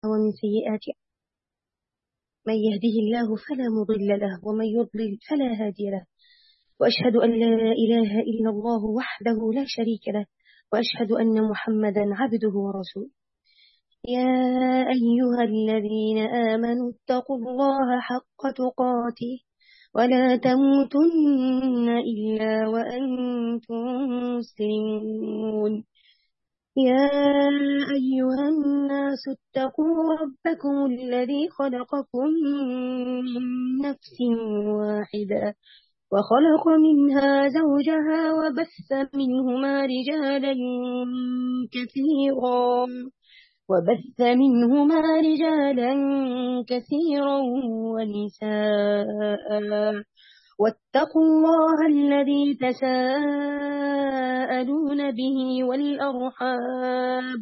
ومن سيئات من يهده الله فلا مضل له ومن يضلل فلا هادي له وأشهد أن لا إله إلا الله وحده لا شريك له وأشهد أن محمدا عبده ورسوله يا أيها الذين آمنوا اتقوا الله حق تقاته ولا تموتن إلا وأنتم مسلمون يا أيها الناس اتقوا ربكم الذي خلقكم من نفس واحدة وخلق منها زوجها وبث منهما رجالا كثيرا وبث منهما رجالا كثيرا ونساء واتقوا الله الذي تساءلون به والأرحام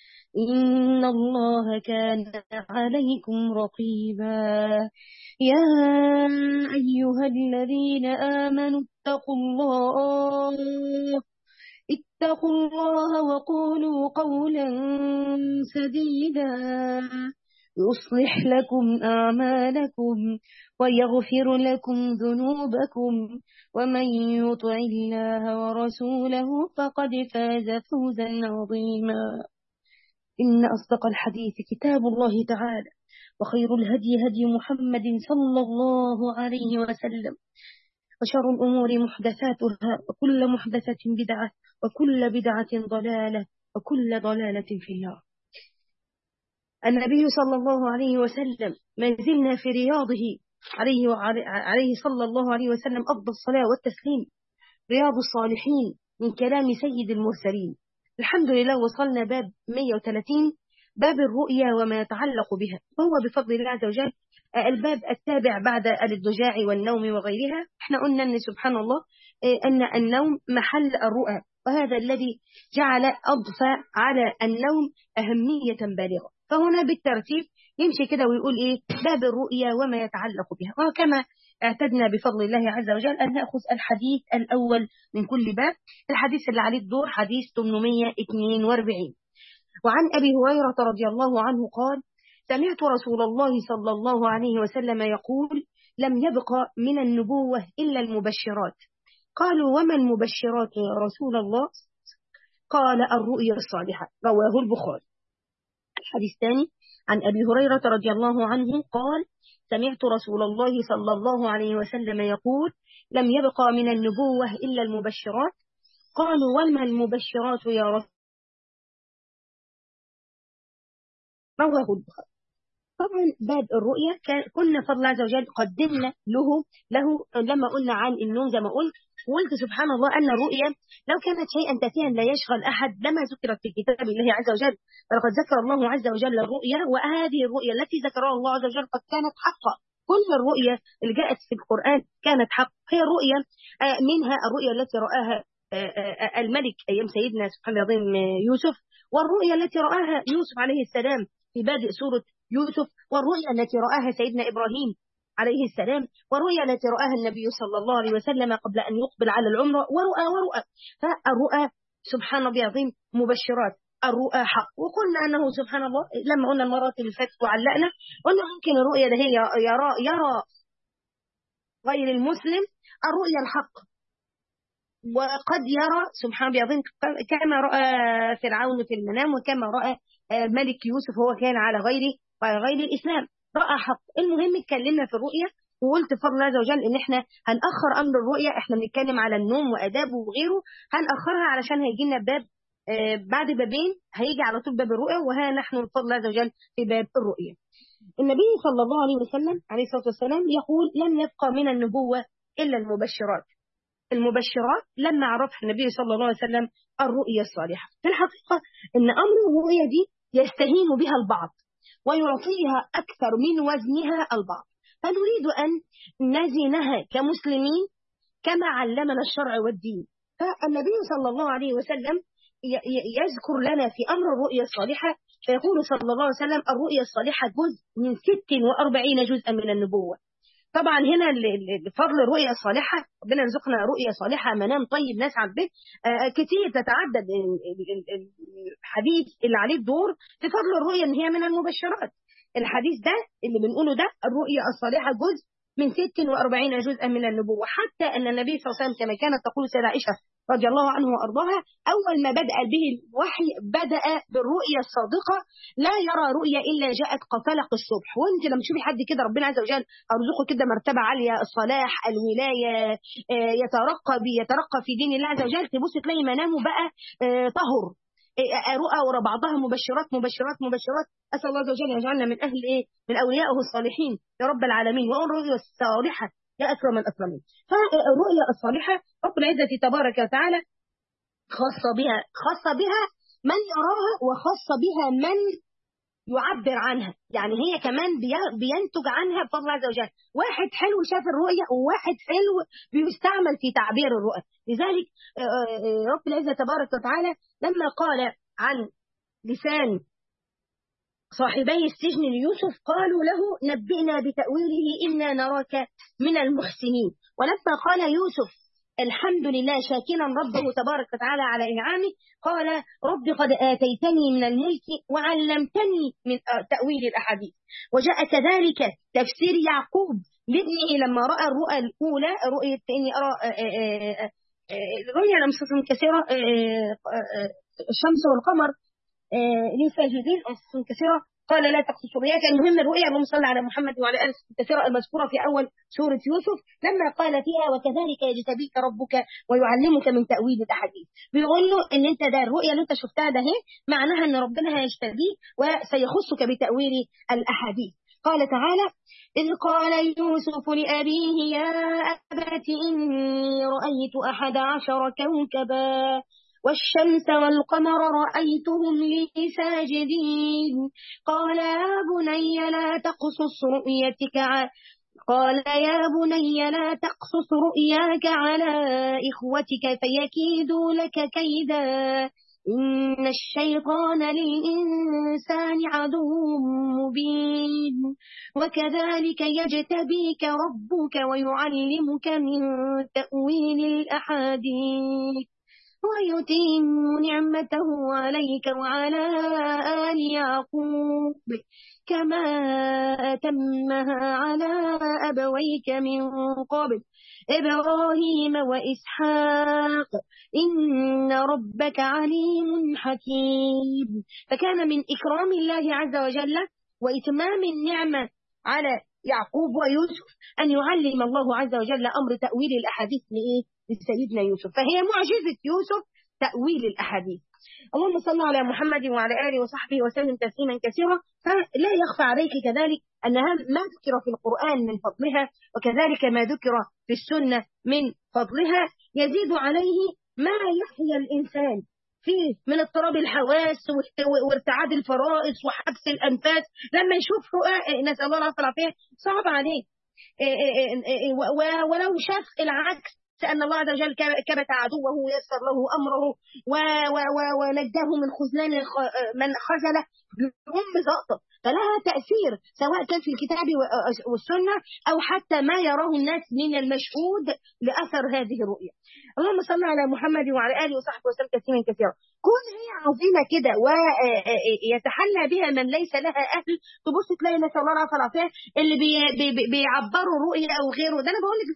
إن الله كان عليكم رقيبا يا أيها الذين آمنوا اتقوا الله اتقوا الله وقولوا قولا سديدا يصلح لكم أعمالكم ويغفر لكم ذنوبكم ومن يطع الله ورسوله فقد فاز فوزا عظيما إن أصدق الحديث كتاب الله تعالى وخير الهدي هدي محمد صلى الله عليه وسلم وشر الأمور محدثاتها وكل محدثة بدعة وكل بدعة ضلالة وكل ضلالة في النار النبي صلى الله عليه وسلم ما زلنا في رياضه عليه, عليه صلى الله عليه وسلم أفضل الصلاة والتسليم رياض الصالحين من كلام سيد المرسلين الحمد لله وصلنا باب 130 باب الرؤيا وما يتعلق بها وهو بفضل الله عز وجل الباب التابع بعد الضجاع والنوم وغيرها احنا قلنا ان سبحان الله ان النوم محل الرؤى وهذا الذي جعل أضفى على النوم أهمية بالغة فهنا بالترتيب يمشي كده ويقول إيه باب الرؤيا وما يتعلق بها وكما اعتدنا بفضل الله عز وجل أن نأخذ الحديث الأول من كل باب الحديث اللي عليه الدور حديث 842 وعن أبي هريرة رضي الله عنه قال سمعت رسول الله صلى الله عليه وسلم يقول لم يبق من النبوة إلا المبشرات قالوا وما المبشرات يا رسول الله قال الرؤيا الصالحة رواه البخاري الحديث الثاني عن أبي هريرة رضي الله عنه قال سمعت رسول الله صلى الله عليه وسلم يقول لم يبقى من النبوة إلا المبشرات قالوا وما المبشرات يا رسول رواه البخاري طبعا باب الرؤية كنا فضل الله عز وجل قدمنا له له لما قلنا عن النوم زي ما قلت وقلت سبحان الله أن الرؤيا لو كانت شيئا تافها لا يشغل أحد لما ذكرت في كتاب الله عز وجل فلقد ذكر الله عز وجل الرؤيا وهذه الرؤيا التي ذكرها الله عز وجل قد كانت حقا كل الرؤيا اللي جاءت في القرآن كانت حق هي الرؤيا منها الرؤيا التي رآها الملك أيام سيدنا سبحان الله العظيم يوسف والرؤيا التي رآها يوسف عليه السلام في بادئ سورة يوسف والرؤيا التي رآها سيدنا إبراهيم عليه السلام والرؤيا التي رآها النبي صلى الله عليه وسلم قبل أن يقبل على العمرة ورؤى ورؤى فالرؤى سبحان الله العظيم مبشرات الرؤى حق وقلنا أنه سبحان الله لما قلنا المرات اللي فاتت وعلقنا قلنا ممكن الرؤيا ده هي يرى, يرى غير المسلم الرؤيا الحق وقد يرى سبحان الله العظيم كما رأى فرعون في المنام وكما رأى ملك يوسف هو كان على غير غير الإسلام رأى حق المهم اتكلمنا في الرؤية وقلت فضل الله عز وجل ان احنا هنأخر امر الرؤية احنا بنتكلم على النوم وادابه وغيره هنأخرها علشان هيجي لنا باب آه بعد بابين هيجي على طول باب الرؤية وها نحن بفضل الله عز وجل في باب الرؤية النبي صلى الله عليه وسلم عليه الصلاة والسلام يقول لم يبقى من النبوة إلا المبشرات المبشرات لما عرفها النبي صلى الله عليه وسلم الرؤية الصالحة في الحقيقة ان امر الرؤية دي يستهين بها البعض ويعطيها أكثر من وزنها البعض فنريد أن نزنها كمسلمين كما علمنا الشرع والدين فالنبي صلى الله عليه وسلم يذكر لنا في أمر الرؤيا الصالحة فيقول صلى الله عليه وسلم الرؤيا الصالحة جزء من 46 جزءا من النبوة طبعا هنا فضل الرؤية الصالحة ربنا يرزقنا رؤية صالحة منام طيب نسعد به كتير تتعدد الحديث اللي عليه الدور في فضل الرؤية ان هي من المبشرات الحديث ده اللي بنقوله ده الرؤية الصالحة جزء من 46 جزءا من النبوة حتى أن النبي صلى الله عليه وسلم كما كانت تقول سيدة عائشة رضي الله عنه وأرضاها أول ما بدأ به الوحي بدأ بالرؤية الصادقة لا يرى رؤية إلا جاءت قفلق الصبح وانت لما تشوفي حد كده ربنا عز وجل أرزقه كده مرتبة عالية الصلاح الولاية يترقى يترقى في دين الله عز وجل تبص تلاقي منامه بقى طهر رؤى ورا بعضها مبشرات مبشرات مبشرات أسأل الله عز وجل يجعلنا من أهل إيه؟ من أوليائه الصالحين يا رب العالمين والرؤيا الصالحة يا أكرم الأكرمين فالرؤيا الصالحة رب العزة تبارك وتعالى خاصة بها خاصة بها من يراها وخاصة بها من يعبر عنها يعني هي كمان بينتج عنها بفضل الله عز وجل واحد حلو شاف الرؤية وواحد حلو بيستعمل في تعبير الرؤى لذلك رب العزة تبارك وتعالى لما قال عن لسان صاحبي السجن ليوسف قالوا له نبئنا بتأويله إنا نراك من المحسنين ولما قال يوسف الحمد لله شاكرا ربه تبارك وتعالى على إنعامه قال رب قد آتيتني من الملك وعلمتني من تأويل الأحاديث وجاء كذلك تفسير يعقوب لابنه لما رأى الرؤى الأولى رؤية إني أرى رؤيا لمسة كثيرة الشمس والقمر ليه ساجدين كثيرة قال لا تقصص رؤياك المهم الرؤيا اللهم صل على محمد وعلى اله كثيرة المذكوره في اول سوره يوسف لما قال فيها وكذلك يجتبيك ربك ويعلمك من تاويل الاحاديث بيقول له ان انت ده الرؤيا اللي انت شفتها ده اهي معناها ان ربنا هيجتبيك وسيخصك بتاويل الاحاديث قال تعالى إذ قال يوسف لأبيه يا أبت إني رأيت أحد عشر كوكبا والشمس والقمر رأيتهم لي ساجدين قال يا بني لا تقصص رؤيتك ع... قال يا بني لا تقصص رؤياك على إخوتك فيكيدوا لك كيدا إن الشيطان للإنسان عدو مبين وكذلك يجتبيك ربك ويعلمك من تأويل الأحاديث ويتم نعمته عليك وعلى آل يعقوب كما أتمها على أبويك من قبل إبراهيم وإسحاق إن ربك عليم حكيم فكان من إكرام الله عز وجل وإتمام النعمة على يعقوب ويوسف أن يعلم الله عز وجل أمر تأويل الأحاديث لإيه؟ لسيدنا يوسف فهي معجزة يوسف تأويل الأحاديث اللهم صل على محمد وعلى آله وصحبه وسلم تسليما كثيرا فلا يخفى عليك كذلك أنها ما ذكر في القرآن من فضلها وكذلك ما ذكر في السنة من فضلها يزيد عليه ما يحيا الإنسان فيه من اضطراب الحواس وارتعاد الفرائص وحبس الأنفاس لما يشوف رؤى نسأل الله العافية والعافية صعب عليه ولو شاف العكس أن الله عز وجل كبت عدوه ويسر له أمره ونجاه من خذلان من خذله بأم زقطة فلها تأثير سواء كان في الكتاب والسنة أو حتى ما يراه الناس من المشهود لأثر هذه الرؤية اللهم صل على محمد وعلى آله وصحبه وسلم تسليما كثيرا كون هي عظيمة كده ويتحلى بها من ليس لها أهل تبص تلاقي نسأل الله العافية والعافية اللي بي بي بيعبروا رؤية أو غيره ده أنا بقول لك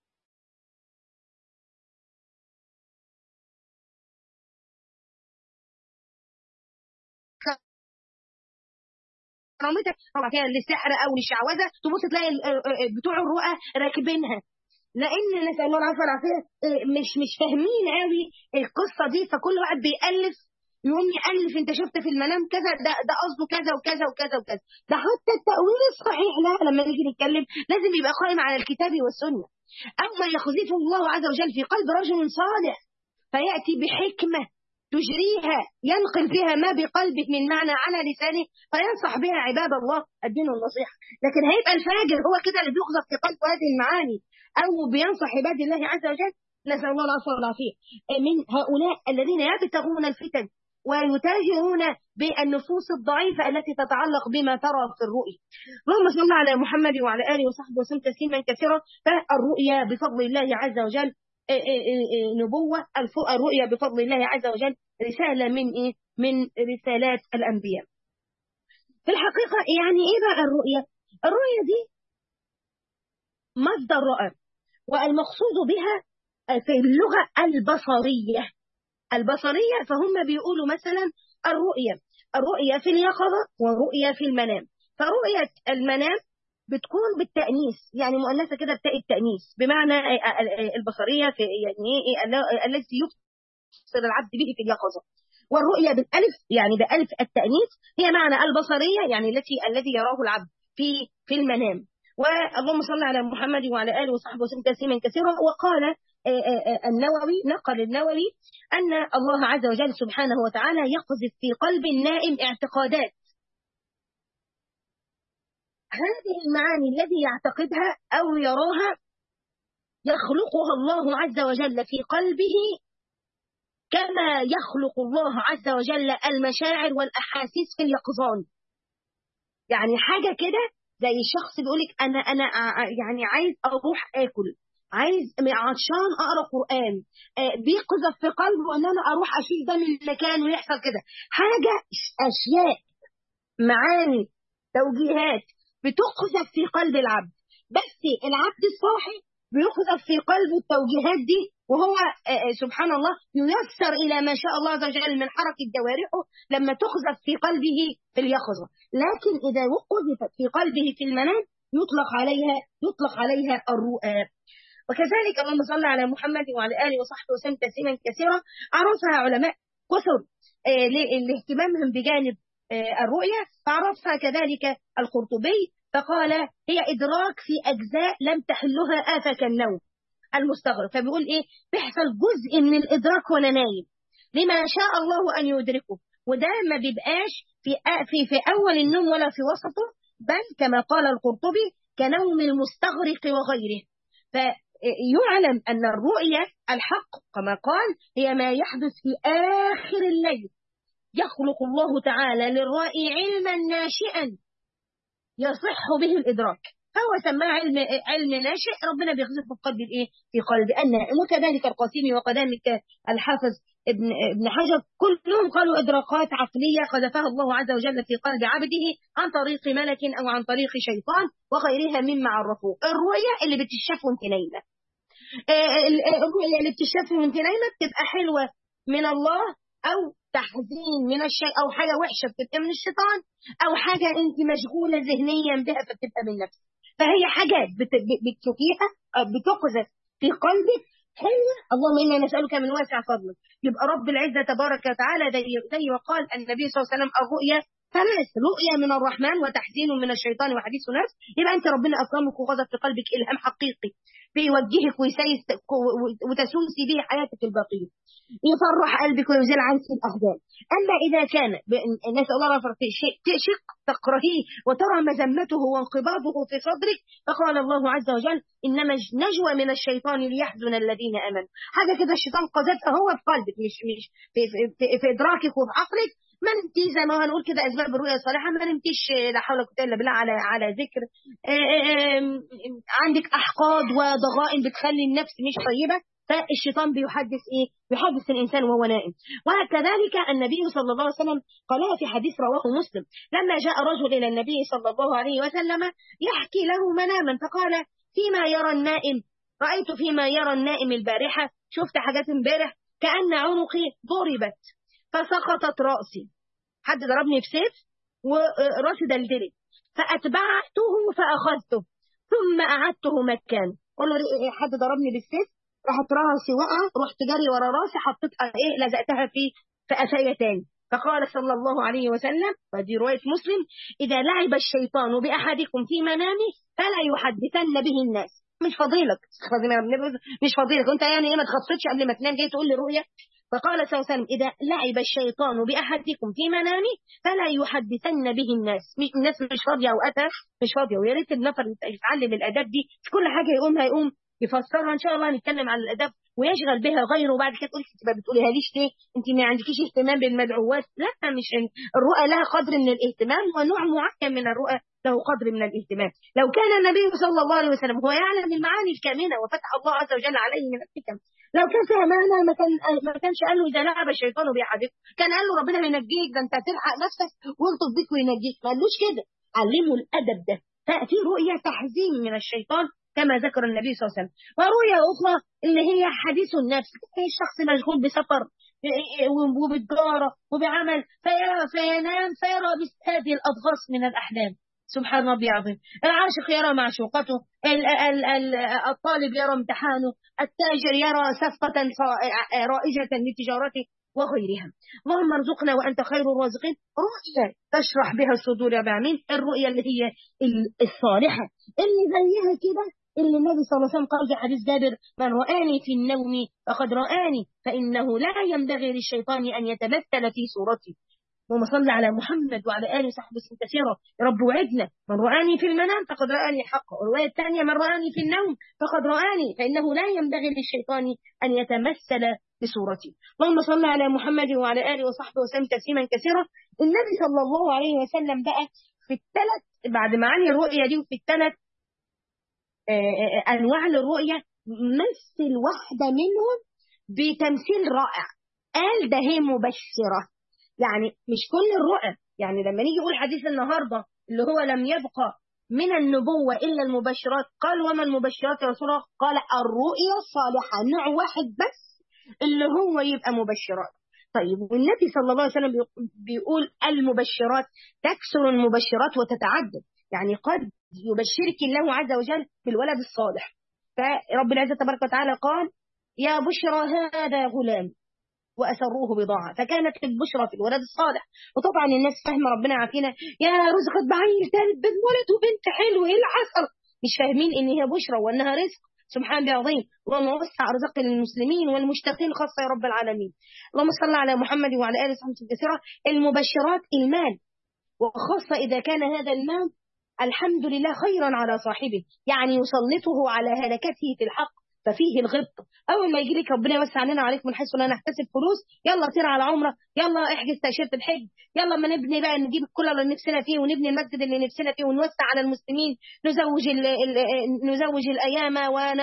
كرامتك طبعا فيها للسحر او للشعوذه تبص تلاقي بتوع الرؤى راكبينها لان نسال الله العافيه والعافيه مش مش فاهمين قوي القصه دي فكل واحد بيالف يقوم يالف انت شفت في المنام كذا ده ده قصده كذا وكذا وكذا وكذا ده حتى التاويل الصحيح لا لما نيجي نتكلم لازم يبقى قائم على الكتاب والسنه اما يخذفه الله عز وجل في قلب رجل صالح فياتي بحكمه تجريها ينقل فيها ما بقلبه من معنى على لسانه فينصح بها عباد الله الدين والنصيحة لكن هيبقى الفاجر هو كده اللي بيقذف في قلبه هذه المعاني أو بينصح عباد الله عز وجل نسأل الله العفو والعافية من هؤلاء الذين يبتغون الفتن ويتاجرون بالنفوس الضعيفة التي تتعلق بما ترى في الرؤيا اللهم صل على محمد وعلى آله وصحبه وسلم تسليما كثيرا فالرؤيا بفضل الله عز وجل نبوة الرؤيا بفضل الله عز وجل رسالة من إيه؟ من رسالات الأنبياء في الحقيقة يعني إيه بقى الرؤيا الرؤيا دي مصدر رؤى والمقصود بها في اللغة البصرية البصرية فهم بيقولوا مثلا الرؤية الرؤية في اليقظة ورؤية في المنام فرؤية المنام بتكون بالتأنيث يعني مؤنثة كده بتاء التأنيث بمعنى البصرية في يعني التي يبصر العبد به في اليقظة والرؤية بالألف يعني بألف التأنيث هي معنى البصرية يعني التي الذي يراه العبد في في المنام واللهم صل على محمد وعلى آله وصحبه وسلم تسليما كثيرا وقال النووي نقل النووي أن الله عز وجل سبحانه وتعالى يقذف في قلب النائم اعتقادات هذه المعاني الذي يعتقدها أو يراها يخلقها الله عز وجل في قلبه كما يخلق الله عز وجل المشاعر والأحاسيس في اليقظان يعني حاجة كده زي الشخص بيقولك أنا أنا يعني عايز أروح آكل عايز عطشان أقرأ قرآن بيقذف في قلبه أن أنا أروح أشيل ده من المكان ويحصل كده حاجة أشياء معاني توجيهات بتقذف في قلب العبد بس العبد الصاحي بيقذف في قلبه التوجيهات دي وهو سبحان الله ييسر إلى ما شاء الله عز وجل من حركة جوارحه لما تقذف في قلبه في اليقظة لكن إذا قذفت في قلبه في المنام يطلق عليها يطلق عليها الرؤى وكذلك اللهم صل على محمد وعلى آله وصحبه وسلم تسليما كثيرا عرفها علماء كثر لاهتمامهم بجانب الرؤية فعرفها كذلك القرطبي فقال هي إدراك في أجزاء لم تحلها آفة النوم المستغرق فبيقول إيه بيحصل جزء من الإدراك وأنا نايم لما شاء الله أن يدركه وده ما بيبقاش في في في أول النوم ولا في وسطه بل كما قال القرطبي كنوم المستغرق وغيره فيعلم أن الرؤية الحق كما قال هي ما يحدث في آخر الليل يخلق الله تعالى للرائي علما ناشئا يصح به الإدراك فهو سماه علم علم ناشئ ربنا بيخزف في قلب الايه في قلب النائم وكذلك القاسمي وكذلك الحافظ ابن ابن حجر كلهم قالوا ادراكات عقليه قذفها الله عز وجل في قلب عبده عن طريق ملك او عن طريق شيطان وغيرها مما عرفوه الرؤيه اللي بتشاف وانت نايمه الرؤيه اللي بتشاف وانت نايمه بتبقى حلوه من الله او تحزين من الشيء او حاجه وحشه بتبقى من الشيطان او حاجه انت مشغوله ذهنيا بها فبتبقى من نفسك فهي حاجات بتشوفيها بتقذف في قلبك حلوة اللهم إنا نسألك من واسع فضلك يبقى رب العزة تبارك وتعالى زي ما قال النبي صلى الله عليه وسلم الرؤيا ثلاث رؤيا من الرحمن وتحزين من الشيطان وحديث نفس يبقى أنت ربنا أكرمك وغضب في قلبك إلهام حقيقي بيوجهك ويسيس وتسوسي به حياتك الباقية يفرح قلبك ويزيل عنك الأحزان أما إذا كان نسأل الله العافية في شيء شق تكرهيه وترى مذمته وانقباضه في صدرك فقال الله عز وجل إنما نجوى من الشيطان ليحزن الذين آمنوا حاجة كده الشيطان قذفها هو في قلبك مش مش في, في, في, في إدراكك وفي عقلك ما نمتي زي ما هنقول كده اسباب الرؤيا الصالحه ما نمتيش لا حول ولا قوه الا بالله على على ذكر عندك احقاد وضغائن بتخلي النفس مش طيبه فالشيطان بيحدث ايه؟ بيحدث الانسان وهو نائم وكذلك النبي صلى الله عليه وسلم قالها في حديث رواه مسلم لما جاء رجل الى النبي صلى الله عليه وسلم يحكي له مناما فقال فيما يرى النائم رايت فيما يرى النائم البارحه شفت حاجات امبارح كان عنقي ضربت فسقطت راسي حد ضربني بسيف وراسي دلدلت فاتبعته فاخذته ثم اعدته مكان قال له حد ضربني بالسيف راحت راسي وقع رحت جري ورا راسي حطيتها ايه لزقتها في في قفايا تاني فقال صلى الله عليه وسلم ودي روايه مسلم اذا لعب الشيطان باحدكم في منامه فلا يحدثن به الناس مش فضيلك مش فضيلك انت يعني ايه ما تخصصش قبل ما تنام جاي تقول لي رؤيه فقال صلى الله عليه وسلم إذا لعب الشيطان بأحدكم في منامه فلا يحدثن به الناس الناس مش فاضية أوقاتها مش فاضية ويا ريت النفر يتعلم الآداب دي في كل حاجة يقوم هيقوم يفسرها ان شاء الله نتكلم عن الاداب ويشغل بها غيره وبعد كده تقولي انت ما بتقوليها ليش ليه؟ انت ما عندكيش اهتمام بالمدعوات لا مش الرؤى لها قدر من الاهتمام ونوع معين من الرؤى له قدر من الاهتمام لو كان النبي صلى الله عليه وسلم هو يعلم المعاني الكامنه وفتح الله عز وجل عليه من الحكم لو كان فيها معنى ما كان ما كانش قال له اذا لعب الشيطان باحدكم كان قال له ربنا هينجيك ده انت هتلحق نفسك ويلطف بيك وينجيك ما قالوش كده علمه الادب ده ففي رؤيه تحزين من الشيطان كما ذكر النبي صلى الله عليه وسلم ورؤية أخرى اللي هي حديث النفس الشخص مشغول بسفر وبالجارة وبعمل فينام فيرى مثل هذه الأضغاث من الأحلام سبحان ربي العظيم العاشق يرى معشوقته الطالب يرى امتحانه التاجر يرى صفقة رائجة لتجارته وغيرها اللهم ارزقنا وأنت خير الرازقين رؤية تشرح بها الصدور يا بعمين الرؤية اللي هي الصالحة اللي زيها كده اللي النبي صلى الله عليه وسلم قال في حديث جابر من رآني في النوم فقد رآني فإنه لا ينبغي للشيطان أن يتمثل في صورتي اللهم صل على محمد وعلى آله وصحبه وسلم كثيرا يا رب وعدنا من رآني في المنام فقد رآني حقا والرواية الثانية من رآني في النوم فقد رآني فإنه لا ينبغي للشيطان أن يتمثل بصورتي اللهم صل على محمد وعلى آله وصحبه وسلم تسليما كثيرا النبي صلى الله عليه وسلم بقى في الثلاث بعد معاني الرؤية دي وفي الثلاث أنواع الرؤية مثل واحدة منهم بتمثيل رائع قال ده هي مبشرة يعني مش كل الرؤى يعني لما نيجي نقول حديث النهاردة اللي هو لم يبقى من النبوة إلا المبشرات قال وما المبشرات يا رسول الله قال الرؤيا الصالحة نوع واحد بس اللي هو يبقى مبشرات طيب والنبي صلى الله عليه وسلم بيقول المبشرات تكسر المبشرات وتتعدد يعني قد يبشرك الله عز وجل بالولد الصالح فرب العزة تبارك وتعالى قال يا بشرى هذا غلام وأسروه بضاعة فكانت البشرى في الولد الصالح وطبعا الناس فاهمة ربنا عافينا يا رزقت بعين ثالث بن ولد وبنت حلو ايه اللي حصل مش فاهمين ان هي بشرى وانها رزق سبحان الله العظيم اللهم وسع رزق للمسلمين والمشتاقين خاصة يا رب العالمين اللهم صل على محمد وعلى آله وصحبه كثيرا المبشرات المال وخاصة إذا كان هذا المال الحمد لله خيرا على صاحبه يعني يسلطه على هلكته في الحق ففيه الغبط اول ما يجي لك ربنا يوسع علينا وعليكم من حيث لا نحتسب فلوس يلا طير على عمره يلا احجز تاشيره الحج يلا ما نبني بقى نجيب كل اللي نفسنا فيه ونبني المسجد اللي نفسنا فيه ونوسع على المسلمين نزوج ال ال نزوج الايام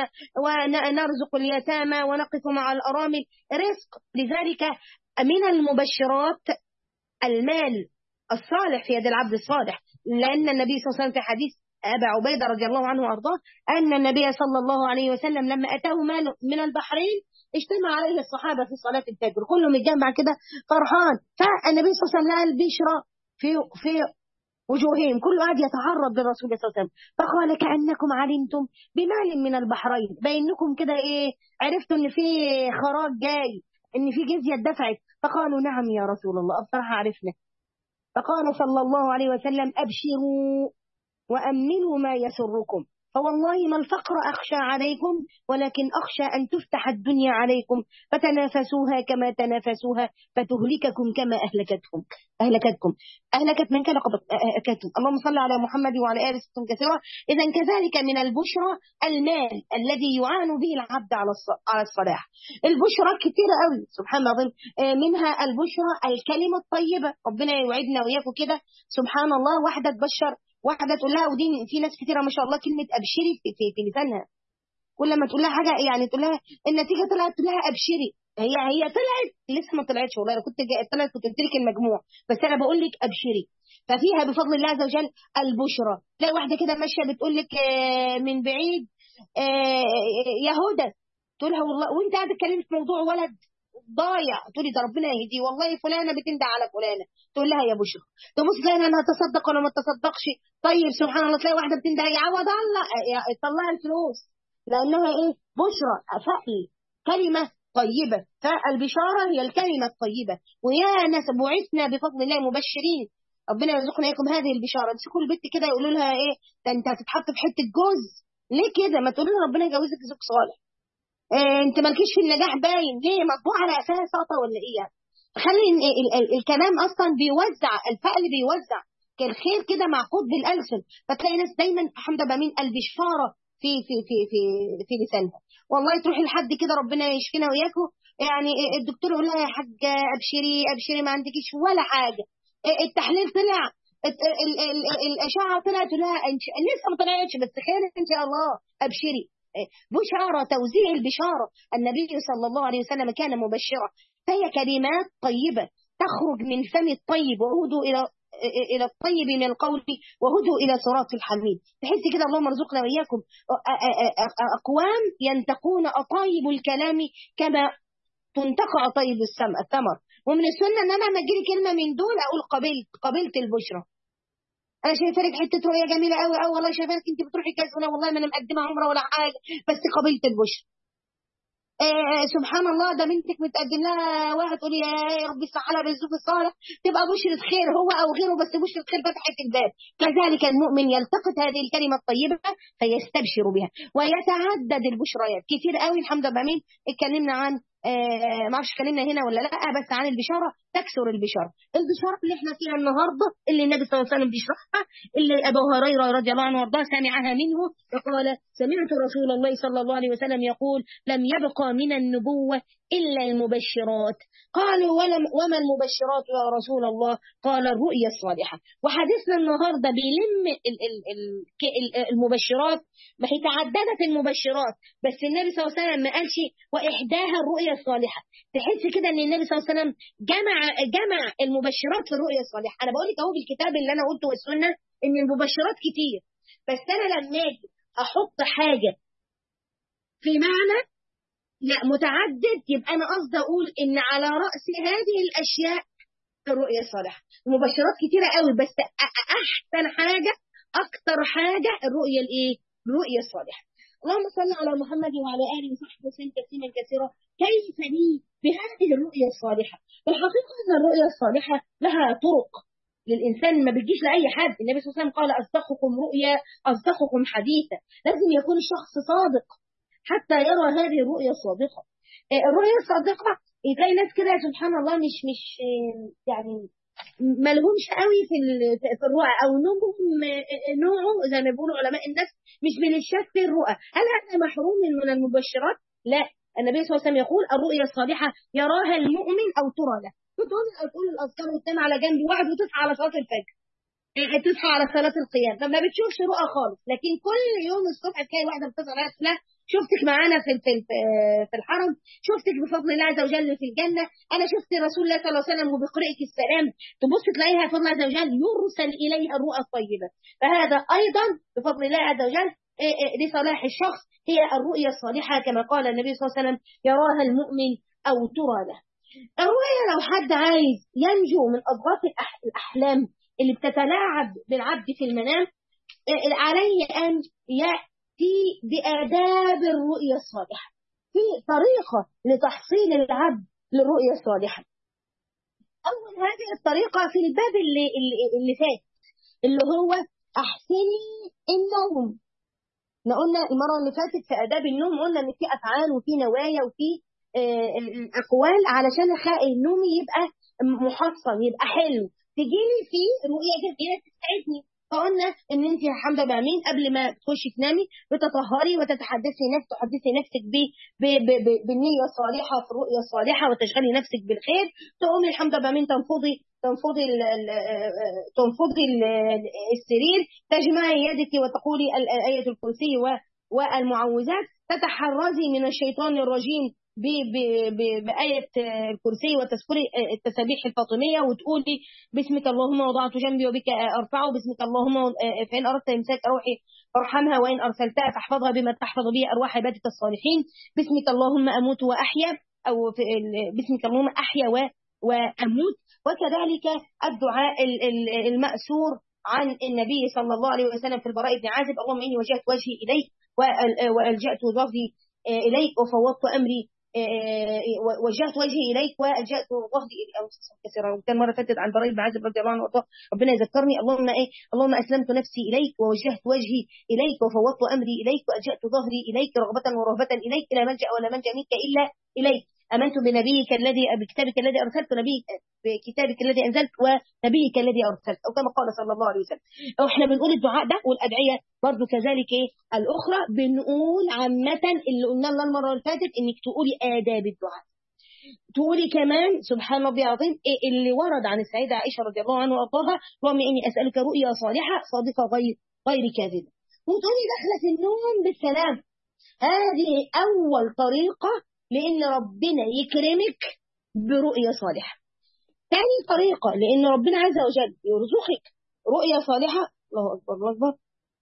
ونرزق اليتامى ونقف مع الارامل رزق لذلك من المبشرات المال الصالح في يد العبد الصالح لأن النبي صلى الله عليه وسلم في حديث أبا عبيدة رضي الله عنه وأرضاه أن النبي صلى الله عليه وسلم لما أتاه مال من البحرين اجتمع عليه الصحابة في صلاة الفجر كلهم يتجمع كده فرحان فالنبي صلى الله عليه وسلم لقى البشرى في في وجوههم كل قاعد يتعرض للرسول صلى الله عليه وسلم فقال كأنكم علمتم بمال من البحرين بينكم كده ايه عرفتوا ان في خراج جاي ان في جزية دفعت فقالوا نعم يا رسول الله بصراحة عرفنا فقال صلى الله عليه وسلم أبشروا وأمنوا ما يسركم فوالله ما الفقر أخشى عليكم ولكن أخشى أن تفتح الدنيا عليكم فتنافسوها كما تنافسوها فتهلككم كما أهلكتكم أهلكتكم أهلكت من كان أهلكتكم اللهم صل على محمد وعلى آله وسلم كثيرا إذا كذلك من البشرى المال الذي يعان به العبد على على الصلاح البشرى كثيرة قوي سبحان الله منها البشرى الكلمة الطيبة ربنا يوعدنا وإياكم كده سبحان الله واحدة تبشر واحدة تقول لها ودي في ناس كتيرة ما شاء الله كلمة أبشري في, في, في لسانها كل ما تقول لها حاجة يعني تقول لها النتيجة طلعت تقول لها أبشري هي هي طلعت لسه ما طلعتش والله انا كنت طلعت كنت قلت لك المجموع بس انا بقول لك ابشري ففيها بفضل الله عز وجل البشرى تلاقي واحده كده ماشيه بتقول لك من بعيد يا هدى تقول لها والله وانت قاعده تتكلمي في موضوع ولد ضايع تقولي ده ربنا يهديه والله فلانه بتندى على فلانه تقول لها يا بشرى تبص تلاقي انا هتصدق ولا ما تصدقش طيب سبحان الله تلاقي واحده بتندى يعوض الله طلع الفلوس لانها ايه بشرى فقل كلمه طيبه فالبشاره هي الكلمه الطيبه ويا ناس بعثنا بفضل الله مبشرين ربنا يرزقنا اياكم هذه البشاره امسكوا البت كده يقولوا لها ايه ده انت هتتحط في حته جوز ليه كده ما تقولوا لها ربنا يجوزك زوج صالح انت مالكيش في النجاح باين ليه مطبوع على اساس سقطه ولا ايه يعني خلي الكلام اصلا بيوزع الفعل بيوزع الخير كده معقود بالالسن فتلاقي ناس دايما حمد بامين البشاره في في في في في لسانها والله تروحي لحد كده ربنا يشفينا واياكم يعني الدكتور يقول لها يا حاجه ابشري ابشري ما عندكيش ولا حاجه التحليل طلع ال- ال- ال- الاشعه طلعت تقول لها إن شاء- لسه ما طلعتش بس خير ان شاء الله ابشري بشارة توزيع البشارة النبي صلى الله عليه وسلم كان مبشرا فهي كلمات طيبة تخرج من فم الطيب وهدوا إلى إلى الطيب من القول وهدوا إلى صراط الحميد تحس كده اللهم ارزقنا وإياكم أقوام ينتقون أطايب الكلام كما تنتقى طيب السمع الثمر ومن السنة أن أنا لما تجيلي كلمة من دول أقول قبلت قبلت البشرى انا شايفه لك حته رؤيه جميله قوي قوي والله شايفه لك انت بتروحي كاس وانا والله ما انا مقدمه عمره ولا حاجه بس قبلت البشرى آه سبحان الله ده بنتك متقدم لها واحد تقول يا رب يصلح لها بالزوج الصالح تبقى بشرة خير هو او غيره بس بشرة خير فتحت الباب كذلك المؤمن يلتقط هذه الكلمه الطيبه فيستبشر بها ويتعدد البشريات كتير قوي الحمد لله مين اتكلمنا عن آه ما اعرفش اتكلمنا هنا ولا لا بس عن البشاره تكسر البشاره البشاره اللي احنا فيها النهارده اللي النبي صلى الله عليه وسلم بيشرحها اللي ابو هريره رضي الله عنه وارضاه سمعها منه فقال سمعت رسول الله صلى الله عليه وسلم يقول لم يبقى من النبوه الا المبشرات قالوا ولم وما المبشرات يا رسول الله قال الرؤيا الصالحه وحديثنا النهارده بيلم ال ال ال المبشرات ما هي تعددت المبشرات بس النبي صلى الله عليه وسلم ما قالش واحداها الرؤيا الصالحه تحس كده ان النبي صلى الله عليه وسلم جمع جمع المبشرات في الرؤيا الصالحه انا بقول لك اهو بالكتاب اللي انا قلته والسنه ان المبشرات كتير بس انا لما اجي احط حاجه في معنى لا متعدد يبقى انا قصدي اقول ان على راس هذه الاشياء الرؤيا الصالحه المبشرات كتيره قوي بس احسن حاجه اكتر حاجه الرؤيا الايه الرؤيا الصالحه اللهم صل على محمد وعلى اله وصحبه وسلم تسليما كثيرا كيف لي بهذه الرؤيا الصالحه الحقيقه ان الرؤيا الصالحه لها طرق للانسان ما بتجيش لاي حد النبي صلى الله عليه وسلم قال اصدقكم رؤيا اصدقكم حديثا لازم يكون الشخص صادق حتى يرى هذه الرؤيا الصادقه الرؤيا الصادقه تلاقي ناس كده سبحان الله مش مش يعني ملهمش قوي في في الرؤى او نوعهم نوعه زي ما بيقولوا علماء النفس مش بنشاف في الرؤى هل هذا محروم من المبشرات لا النبي صلى الله عليه وسلم يقول الرؤيا الصالحه يراها المؤمن او ترى له بتقول او تقول الاذكار وتنام على جنب واحد وتصحى على صلاه الفجر تصحى على صلاه القيام فما بتشوفش رؤى خالص لكن كل يوم الصبح تلاقي واحده بتصحى عليها لا شفتك معانا في في في الحرم شفتك بفضل الله عز وجل في الجنه انا شفت رسول الله صلى الله عليه وسلم وبيقرئك السلام تبص تلاقيها بفضل الله عز وجل يرسل اليها الرؤى الطيبه فهذا ايضا بفضل الله عز وجل لصلاح الشخص هي الرؤيا الصالحه كما قال النبي صلى الله عليه وسلم يراها المؤمن او ترى له الرؤيا لو حد عايز ينجو من اضغاث الاحلام اللي بتتلاعب بالعبد في المنام عليه ان ياتي باداب الرؤيا الصالحه في طريقه لتحصيل العبد للرؤيا الصالحه اول هذه الطريقه في الباب اللي اللي, اللي فات اللي هو احسني النوم احنا قلنا المره اللي فاتت في اداب النوم قلنا ان في افعال وفي نوايا وفي اقوال علشان النوم يبقى محصن يبقى حلو تجيلي في رؤيه جميله تسعدني فقلنا ان انت يا حمده بامين قبل ما تخشي تنامي بتطهري وتتحدثي نفسك تحدثي نفسك ب بالنيه الصالحه في الرؤيه الصالحه وتشغلي نفسك بالخير تقومي الحمد بامين تنفضي تنفضي ال ال تنفضي ال السرير تجمعي يدك وتقولي الايه الكرسي والمعوذات تتحرزي من الشيطان الرجيم بآية الكرسي وتذكري التسابيح الفاطمية وتقولي باسمك اللهم وضعت جنبي وبك أرفعه باسمك اللهم فإن أردت إمساك روحي فارحمها وإن أرسلتها فاحفظها بما تحفظ به أرواح عبادك الصالحين باسمك اللهم أموت وأحيا أو باسمك اللهم أحيا وأموت وكذلك الدعاء المأسور عن النبي صلى الله عليه وسلم في البراء بن عازب اللهم إني وجهت وجهي إليك وألجأت ظهري إليك وفوضت أمري وجهت وجهي اليك والجات ظهري كثيرا وكان مره فاتت عن براء بن عازب رضي الله عنه وارضاه ربنا يذكرني اللهم ايه اللهم اسلمت نفسي اليك ووجهت وجهي اليك وفوضت امري اليك والجات ظهري اليك رغبه ورهبه اليك لا ملجا ولا منجا منك الا اليك امنت بنبيك الذي بكتابك الذي ارسلت نبيك بكتابك الذي انزلت ونبيك الذي ارسلت او كما قال صلى الله عليه وسلم احنا بنقول الدعاء ده والادعيه برضو كذلك ايه الاخرى بنقول عامه اللي قلنا لنا المره اللي فاتت انك تقولي اداب الدعاء تقولي كمان سبحان ربي العظيم إيه اللي ورد عن السيده عائشه رضي الله عنها وارضاها اللهم اني اسالك رؤيا صالحه صادقه غير غير كاذبه وتقولي داخله في النوم بالسلام هذه اول طريقه لان ربنا يكرمك برؤيه صالحه ثاني طريقه لان ربنا عز وجل يرزقك رؤيه صالحه الله اكبر الله اكبر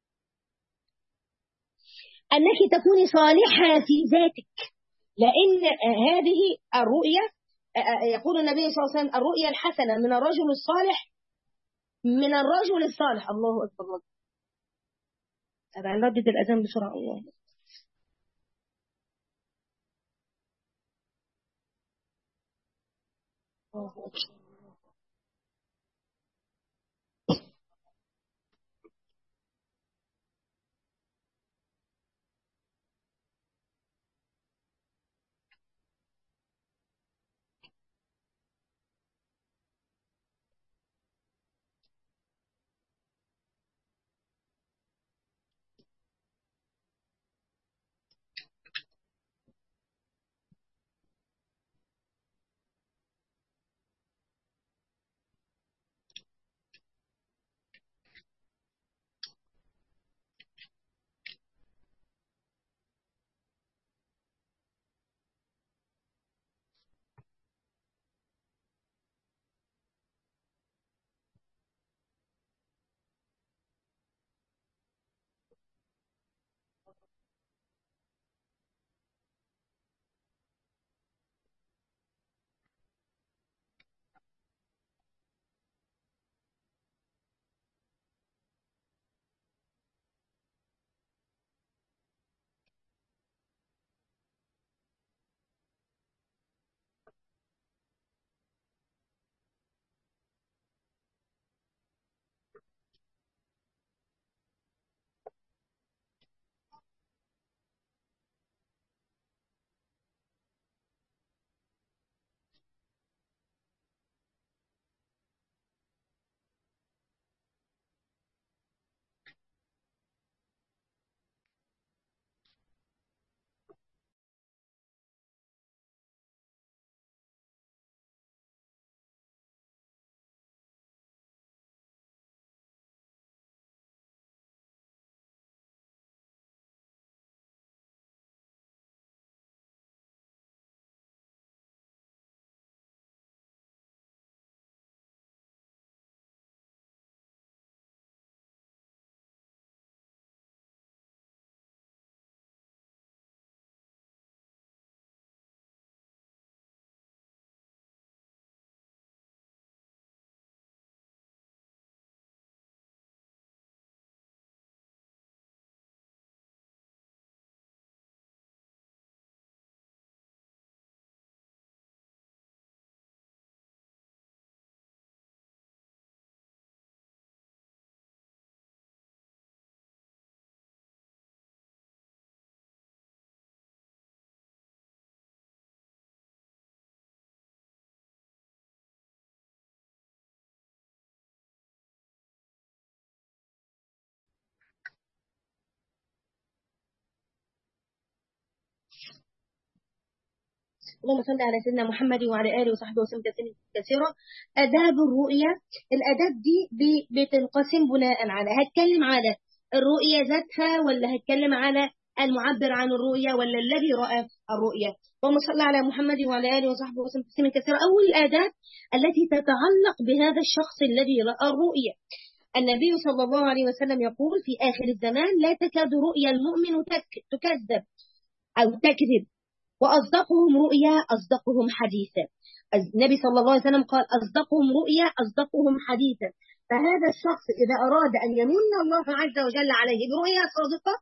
انك تكوني صالحه في ذاتك لان هذه الرؤيه يقول النبي صلى الله عليه وسلم الرؤيا الحسنه من الرجل الصالح من الرجل الصالح الله اكبر الله طبعا ردد الاذان بسرعه الله الله أكبر. اللهم صل على سيدنا محمد وعلى اله وصحبه وسلم تسليما كثيرا اداب الرؤيه الاداب دي ب- بتنقسم بناء على هتكلم على الرؤيه ذاتها ولا هتكلم على المعبر عن الرؤيه ولا الذي راى الرؤيه اللهم صل على محمد وعلى اله وصحبه وسلم تسليما كثيرا اول الاداب التي تتعلق بهذا الشخص الذي راى الرؤيه النبي صلى الله عليه وسلم يقول في آخر الزمان لا تكاد رؤيا المؤمن تك- تكذب أو تكذب وأصدقهم رؤيا أصدقهم حديثا النبي صلى الله عليه وسلم قال أصدقهم رؤيا أصدقهم حديثا فهذا الشخص إذا أراد أن يمن الله عز وجل عليه برؤيا صادقة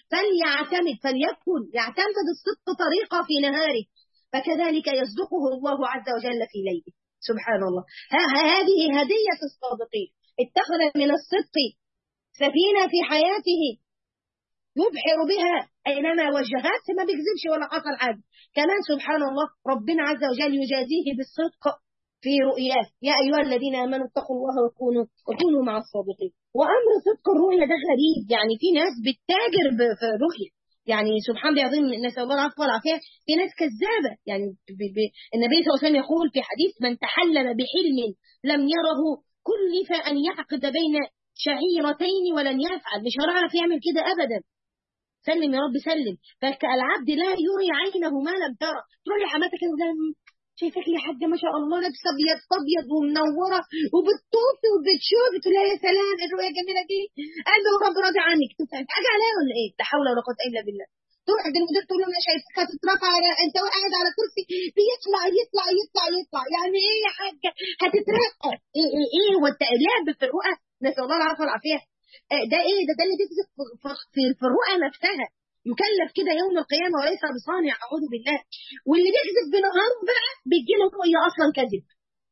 فليعتمد فليكن يعتمد الصدق طريقة في نهاره فكذلك يصدقه الله عز وجل في ليله سبحان الله ها- هذه هدية الصادقين اتخذ من الصدق سفينة في حياته يبحر بها اينما وجهت ما بيكذبش ولا حصل حاجه كمان سبحان الله ربنا عز وجل يجازيه بالصدق في رؤياه يا ايها الذين امنوا اتقوا الله وكونوا وكونوا مع الصادقين وامر صدق الرؤيه ده غريب يعني في ناس بتتاجر في الرؤيه يعني سبحان الله العظيم نسال الله العفو والعافيه في ناس كذابه يعني ب ب النبي صلى الله عليه وسلم يقول في حديث من تحلل بحلم لم يره كلف ان يعقد بين شعيرتين ولن يفعل مش هيعرف يعمل كده ابدا سلم يا رب سلم فالعبد لا يري عينه ما لم ترى تروح لحماتك كده شايفاك يا حاجه ما شاء الله لابسه ابيض ابيض ومنوره وبتطوفي وبتشوفي تقول لها يا سلام الرؤيه الجميله دي قلبي ورب راضي عنك حاجه عليها ولا ايه؟ لا حول ولا قوه الا بالله تروح عند المدير تقول له انا شايفك هتترفع على انت قاعد على كرسي بيطلع يطلع يطلع يطلع يعني ايه يا حاجه هتترقى ايه ايه ايه هو لعب في الرؤى نسال الله العافيه والعافيه ده ايه ده ده اللي بيكذب في في الرؤى نفسها يكلف كده يوم القيامه وليس بصانع اعوذ بالله واللي بيكذب بنهاره بقى بيجي له رؤيه اصلا كذب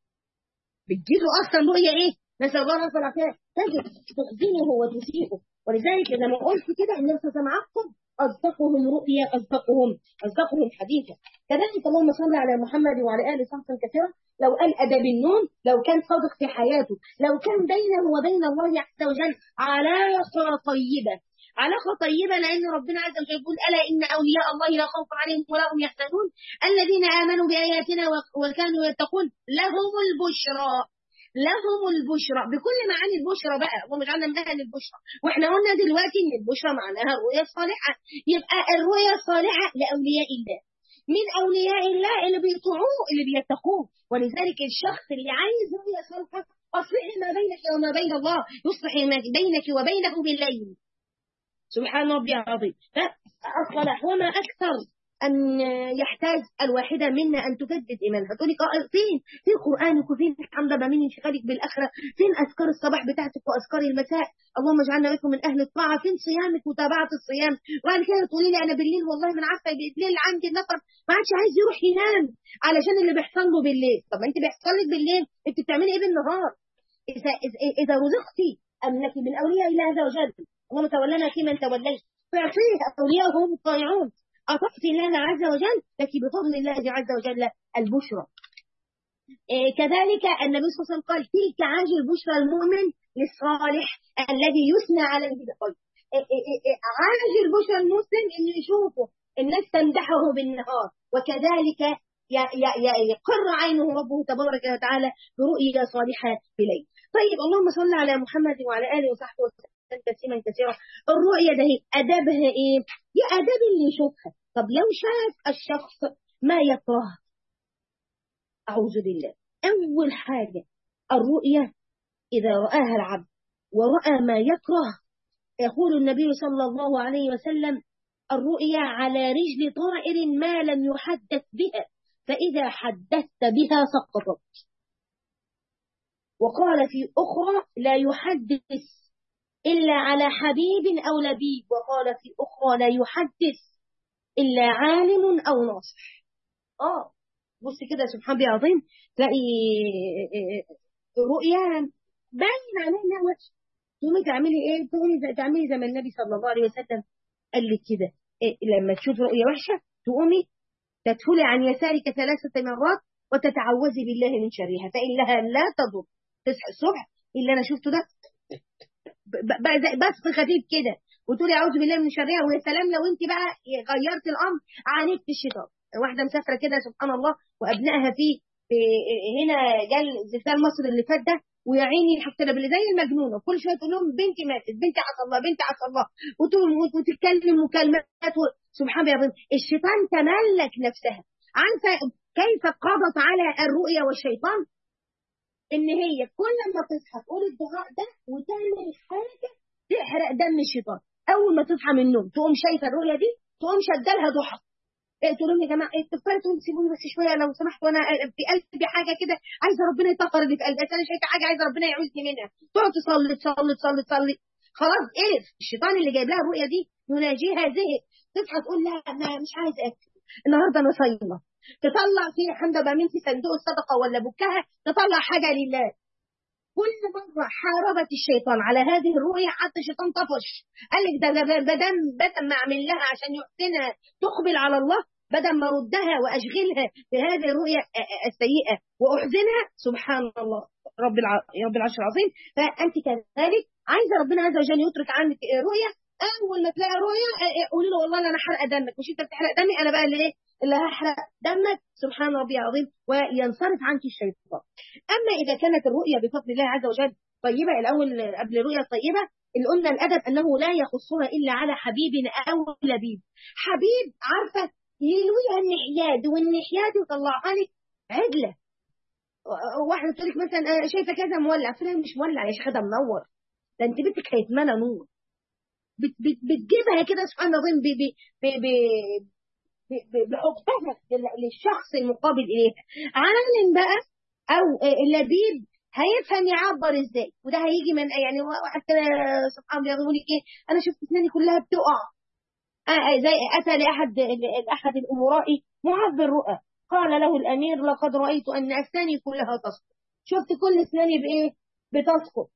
بتجي له اصلا رؤيه ايه نسال الله العافيه والعافيه كذب تحزنه وتسيئه ولذلك لما قلت كده النبي صلى الله عليه وسلم أصدقهم رؤيا أصدقهم أصدقهم حديثا كذلك اللهم صل على محمد وعلى آله صحبا كثيرا لو قال أدب النون لو كان صادق في حياته لو كان بينه وبين الله عز وجل علاقة طيبة علاقة طيبة لأن ربنا عز وجل يقول ألا إن أولياء الله لا خوف عليهم ولا هم يحزنون الذين آمنوا بآياتنا وكانوا يتقون لهم البشرى لهم البشرى بكل معاني البشرى بقى اللهم اجعلنا من اهل البشرى واحنا قلنا دلوقتي ان البشرى معناها الرؤيا الصالحه يبقى الرؤيا الصالحه لاولياء الله من اولياء الله اللي بيطيعوه اللي بيتقوه ولذلك الشخص اللي عايز رؤيا صالحه اصلح ما بينك وما بين الله يصلح ما بينك وبينه بالليل سبحان ربي العظيم فالصلاح وما اكثر أن يحتاج الواحدة منا أن تجدد إيمانها تقولي فين فين قرآنك وفين حمد من انشغالك بالآخرة فين أذكار الصباح بتاعتك وأذكار المساء اللهم اجعلنا لكم من أهل الطاعة فين صيامك وتابعة الصيام وبعد كده تقولي لي أنا بالليل والله من عارفة بالليل عندي النفر ما عادش عايز يروح ينام علشان اللي بيحصل له بالليل طب أنت بيحصل لك بالليل أنت بتعملي إيه بالنهار إذا إذا, إذا رزقتي أنك من أولياء الله عز وجل اللهم تولنا فيمن توليت فاعطيه أولياء هم الطائعون أطعت الله عز وجل لك بفضل الله عز وجل البشرى إيه كذلك النبي صلى الله عليه وسلم قال تلك عاجل بشرى المؤمن للصالح الذي يثنى عليه بالخير إيه إيه عاجل بشرى المسلم انه يشوفه الناس تمدحه بالنهار وكذلك يقر عينه ربه تبارك وتعالى برؤيا صالحه بليل طيب اللهم صل على محمد وعلى اله وصحبه وسلم تسليما كثيرا الرؤية ده أدبها إيه؟ يا أدب اللي يشوفها طب لو شاف الشخص ما يكره أعوذ بالله أول حاجة الرؤية إذا رآها العبد ورأى ما يكره يقول النبي صلى الله عليه وسلم الرؤيا على رجل طائر ما لم يحدث بها فإذا حدثت بها سقطت وقال في أخرى لا يحدث إلا على حبيب أو لبيب وقال في أخرى لا يحدث إلا عالم أو ناصح آه بص كده سبحان الله عظيم تلاقي رؤيا باين عليها انها وحشه تقومي تعملي ايه؟ تقومي تعملي زي ما النبي صلى الله عليه وسلم قال لك كده إيه لما تشوف رؤيا وحشه تقومي تدخلي عن يسارك ثلاثة مرات وتتعوذي بالله من شرها فإنها لا تضر تصحي الصبح اللي أنا شفته ده بس خفيف كده وتقولي اعوذ بالله من شرها ويا سلام لو انت بقى غيرت الامر عانيت في الشيطان واحده مسافره كده سبحان الله وابنائها في هنا جال زلزال مصر اللي فات ده ويا عيني حتى باللي زي المجنونه كل شويه تقول لهم بنتي ماتت بنتي عصى الله بنتي عصى الله وتتكلم مكالمات سبحان الله الشيطان تملك نفسها عارفه كيف قضت على الرؤيا والشيطان ان هي كل ما تصحى تقول الدعاء ده وتعمل حاجه تحرق دم الشيطان اول ما تصحى من النوم تقوم شايفه الرؤيه دي تقوم شدالها ضحى إيه تقول لهم يا جماعه إيه تفكروا تقول سيبوني بس شويه لو سمحتوا وانا في قلبي حاجه كده عايزه ربنا يطهر اللي في قلبي انا شايفه حاجه عايزه ربنا يعوزني منها تقعد تصلي تصلي تصلي تصلي خلاص ايه الشيطان اللي جايب لها الرؤيه دي يناجيها زهق تصحى تقول لا انا مش عايزه اكل النهارده انا صايمه تطلع في حمد بامين في صندوق الصدقه ولا بكها تطلع حاجه لله كل مرة حاربت الشيطان على هذه الرؤية حتى الشيطان طفش قال لك ده بدل بدل ما أعمل لها عشان يحسنها تقبل على الله بدل ما أردها وأشغلها بهذه الرؤية السيئة وأحزنها سبحان الله رب الع... رب العرش العظيم فأنت كذلك عايزة ربنا عز وجل يترك عنك رؤية أول ما تلاقي رؤية قولي له والله أنا حرق دمك مش أنت بتحرق دمي أنا بقى اللي إيه اللي هحرق دمك سبحان ربي العظيم وينصرف عنك الشيطان أما إذا كانت الرؤية بفضل الله عز وجل طيبة الأول قبل الرؤية الطيبة اللي قلنا الأدب أنه لا يخصها إلا على حبيب أو لبيب حبيب عارفة يلويها النحياد والنحياد يطلعها لك عدلة واحدة تقول لك مثلا شايفة كذا مولع فلان مش مولع يا شيخة ده منور ده انت بنتك هيتمنى نور بت بت بتجيبها كده سبحان الله بحبها للشخص المقابل إليها عالم بقى أو اللبيب هيفهم يعبر ازاي وده هيجي من يعني واحد كده سبحان الله يقول لك ايه انا شفت اسناني كلها بتقع آه زي اتى لاحد لاحد الامراء معبر رؤى قال له الامير لقد رايت ان اسناني كلها تسقط شفت كل اسناني بايه بتسقط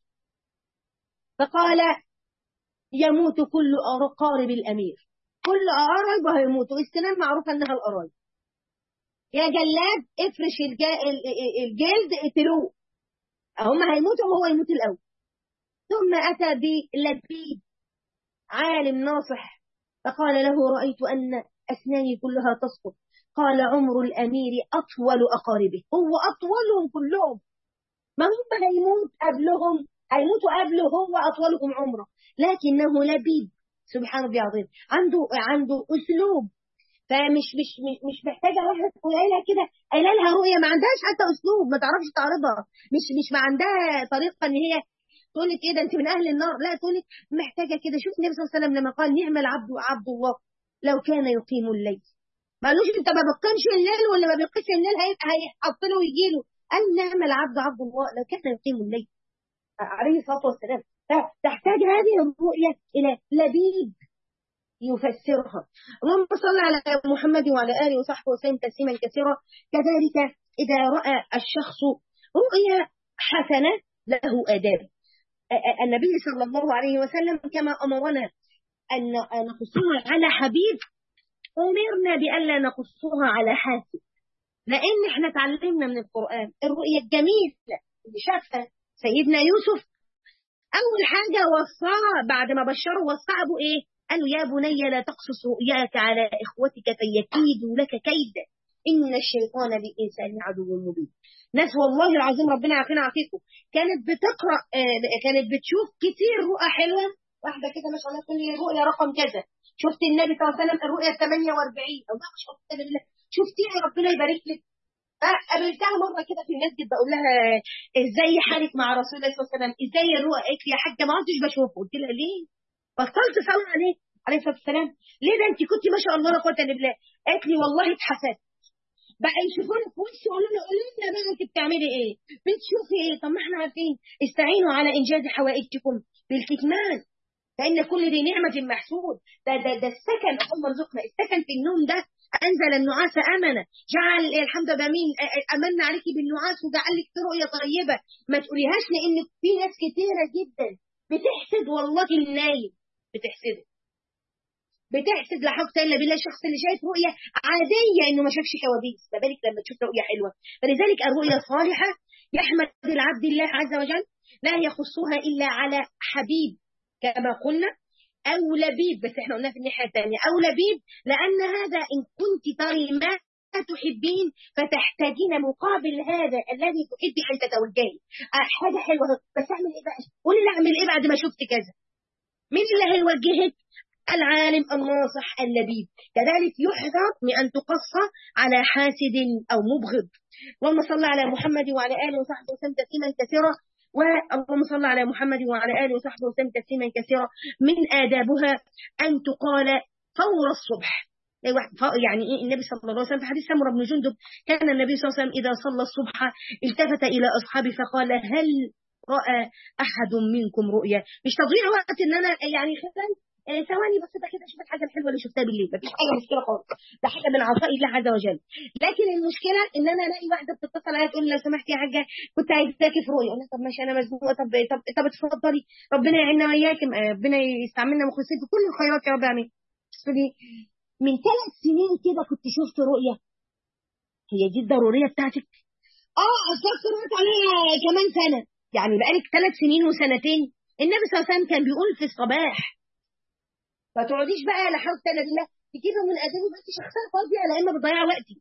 فقال يموت كل اقارب الامير كل قرايبه هيموتوا السنان معروفه انها القرايب يا جلاد افرش الجلد اقتلوه هم هيموتوا وهو يموت الاول ثم اتى بلبيب عالم ناصح فقال له رايت ان اسناني كلها تسقط قال عمر الامير اطول اقاربه هو اطولهم كلهم ما هم هيموت قبلهم هيموتوا قبله هو اطولهم عمره لكنه لبيب سبحان ربي العظيم عنده عنده اسلوب فمش مش مش محتاجه واحده تقول لها كده قايله لها رؤيه ما عندهاش حتى اسلوب ما تعرفش تعرضها مش مش ما عندها طريقه ان هي تقول لك ايه ده انت من اهل النار لا تقول لك محتاجه كده شوف النبي صلى الله عليه وسلم لما قال نعم العبد عبد الله لو كان يقيم الليل ما قالوش انت ما بتقيمش الليل ولا ما بيقيمش الليل هيحط له ويجي له قال نعم العبد عبد الله لو كان يقيم الليل عليه الصلاه والسلام تحتاج هذه الرؤيه الى لبيب يفسرها اللهم صل على محمد وعلى آله وصحبه وسلم تسليما كثيرا كذلك إذا رأى الشخص رؤيا حسنة له آداب النبي صلى الله عليه وسلم كما أمرنا أن نقصها على حبيب أمرنا بألا نقصها على حاسب لأن احنا تعلمنا من القرآن الرؤية الجميلة اللي شافها سيدنا يوسف أول حاجة وصاها بعد ما بشره وصاه أبو إيه قالوا يا بني لا تقصص رؤياك على إخوتك فيكيدوا لك كيدا إن الشيطان للإنسان عدو مبين ناس والله العظيم ربنا يعافينا ويعافيكم كانت بتقرأ آه كانت بتشوف كتير رؤى حلوة واحدة كده ما شاء الله تقول لي الرؤيا رقم كذا شفت النبي صلى الله عليه وسلم الرؤيا 48 الله ما شاء الله شفتيها ربنا يبارك لك قابلتها مرة كده في المسجد بقول لها ازاي حالك مع رسول الله صلى الله عليه وسلم ازاي الرؤى قالت لي يا حاجة ما عدتش بشوفه قلت لها ليه بطلت صلاه عليه عليه الصلاه والسلام ليه ده انت كنت ما شاء الله لا قوه الا بالله قالت لي والله اتحسدت بقى يشوفوني في وشي يقولوا لي قولي لنا بقى انت بتعملي ايه بتشوفي ايه طب ما احنا عارفين استعينوا على انجاز حوائجكم بالكتمان فان كل ذي نعمه محسود ده ده ده السكن اللهم ارزقنا السكن في النوم ده انزل النعاس امنا جعل الحمد لله مين امنا عليكي بالنعاس وجعل لك رؤيه طيبه ما تقوليهاش لان في ناس كتيره جدا بتحسد والله النايم بتحسده بتحسد لا حول الا بالله الشخص اللي شايف رؤيه عاديه انه ما شافش كوابيس ما بالك لما تشوف رؤيه حلوه فلذلك الرؤيه الصالحه يحمد العبد الله عز وجل لا يخصها الا على حبيب كما قلنا او لبيب بس احنا قلنا في الناحيه الثانيه او لبيب لان هذا ان كنت تري ما تحبين فتحتاجين مقابل هذا الذي تحبي ان تتوجهي حاجه حلوه بس اعمل ايه بقى قولي لي اعمل ايه بعد ما شفت كذا مين اللي هيوجهك العالم الناصح اللبيب كذلك يحذر من أن تقص على حاسد أو مبغض اللهم صل على محمد وعلى آله وصحبه وسلم تسليما كثيرا واللهم صل على محمد وعلى آله وصحبه وسلم تسليما كثيرا من آدابها أن تقال فور الصبح يعني النبي صلى الله عليه وسلم في حديث سمرة بن جندب كان النبي صلى الله عليه وسلم إذا صلى الصبح التفت إلى أصحابه فقال هل رأى أحد منكم رؤيا مش تضيع وقت إن أنا يعني خلال آه، ثواني بسيطه كده اشوف الحاجه الحلوه اللي شفتها بالليل مفيش حاجه مشكله خالص ده حاجه من عطاء الله عز وجل لكن المشكله ان انا الاقي واحده بتتصل عليا تقول لي لو سمحتي يا حاجه كنت عايزاكي في رؤيه اقول لها طب ماشي انا مزنوقه طب طب طب اتفضلي ربنا يعيننا وياكي آه، ربنا يستعملنا مخلصين في كل الخيرات يا رب امين تقولي من ثلاث سنين كده كنت شفت رؤيه هي دي الضروريه بتاعتك اه اصل رؤيت عليها كمان سنه يعني بقالك ثلاث سنين وسنتين النبي صلى الله عليه وسلم كان بيقول في الصباح ما تقعديش بقى لا حول ولا بالله تجيبي من ادابه بس شخصيه فاضيه لا اما بتضيع وقتي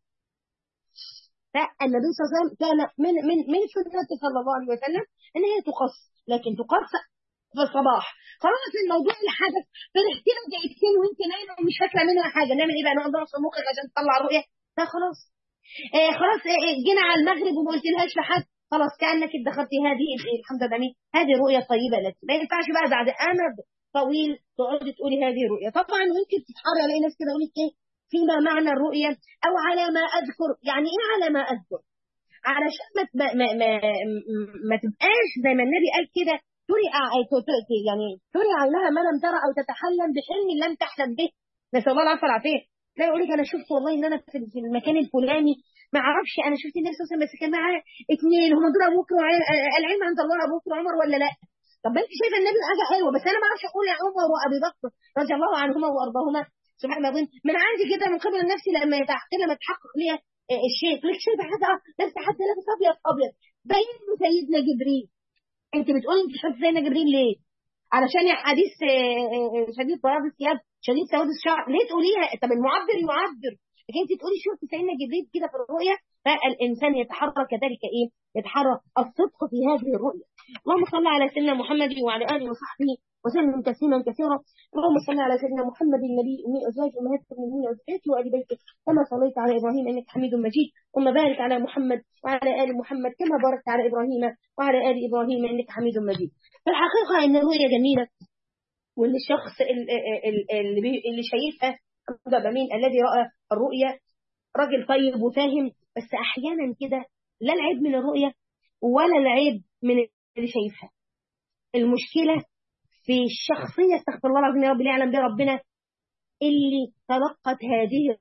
فالنبي صلى الله عليه وسلم كان من من من سنته صلى الله عليه وسلم ان هي تقص لكن تقص في الصباح خلاص الموضوع اللي حدث فرحتي له دقيقتين وانت نايمه ومش فاكره منها حاجه نعمل ايه بقى نقعد نقص مخك عشان تطلع رؤيه لا خلاص آه خلاص آه آه، جينا على المغرب وما قلتلهاش لحد خلاص كانك ادخرتي هذه الحمد لله مين هذه رؤيه طيبه لك ما ينفعش بقى بعد امد طويل تقعدي تقولي هذه رؤيه طبعا وانت بتتحري الاقي ناس كده يقول لك ايه فيما معنى الرؤيه او على ما اذكر يعني ايه على ما اذكر علشان ما ما ما, ما, ما تبقاش زي ما النبي قال كده تري أع- ت- ت- يعني تري عينها ما لم ترى او تتحلم بحلم لم تحلم به نسال الله العافيه والعافيه لا يقول لك انا شفت والله ان انا في في المكان الفلاني ما اعرفش انا شفت النبي صلى الله عليه وسلم بس كان معاه اثنين هم دول ابو بكر وعمر العلم عند الله ابو بكر وعمر ولا لا طب انت شايفه النبي حاجه حلوه بس انا ما اعرفش اقول يا عمر وابي بكر رضي الله عنهما وارضاهما سبحان الله العظيم من عندي كده من قبل نفسي لما يتحقق لما تحقق لي آه، الشيء تقول لك شايفه حاجه اه لابسه حد لابس ابيض ابيض باين له سيدنا جبريل انت بتقولي انت شفت سيدنا جبريل ليه؟ علشان حديث آه، آه، شديد بياض الثياب شديد سواد الشعر ليه تقوليها طب المعبر يعبر لكن انت تقولي شفت سيدنا جبريل كده في الرؤيا فالانسان يتحرى كذلك ايه؟ يتحرى الصدق في هذه الرؤيا اللهم صل على سيدنا محمد وعلى اله وصحبه وسلم تسليما كثيرا اللهم صل على سيدنا محمد النبي امي ازواج امهات المؤمنين وذريته وال بيته كما صليت على ابراهيم انك حميد مجيد ثم بارك على محمد وعلى ال محمد كما باركت على ابراهيم وعلى ال ابراهيم انك حميد مجيد في الحقيقه ان الرؤيا جميله وان الشخص ال- ال- اللي بي- اللي شايفها حمد مين الذي راى الرؤيا راجل طيب وفاهم بس احيانا كده لا العيب من الرؤيه ولا العيب من اللي شايفها المشكله في الشخصيه استغفر الله العظيم يا رب لا يعلم بها ربنا اللي تلقت هذه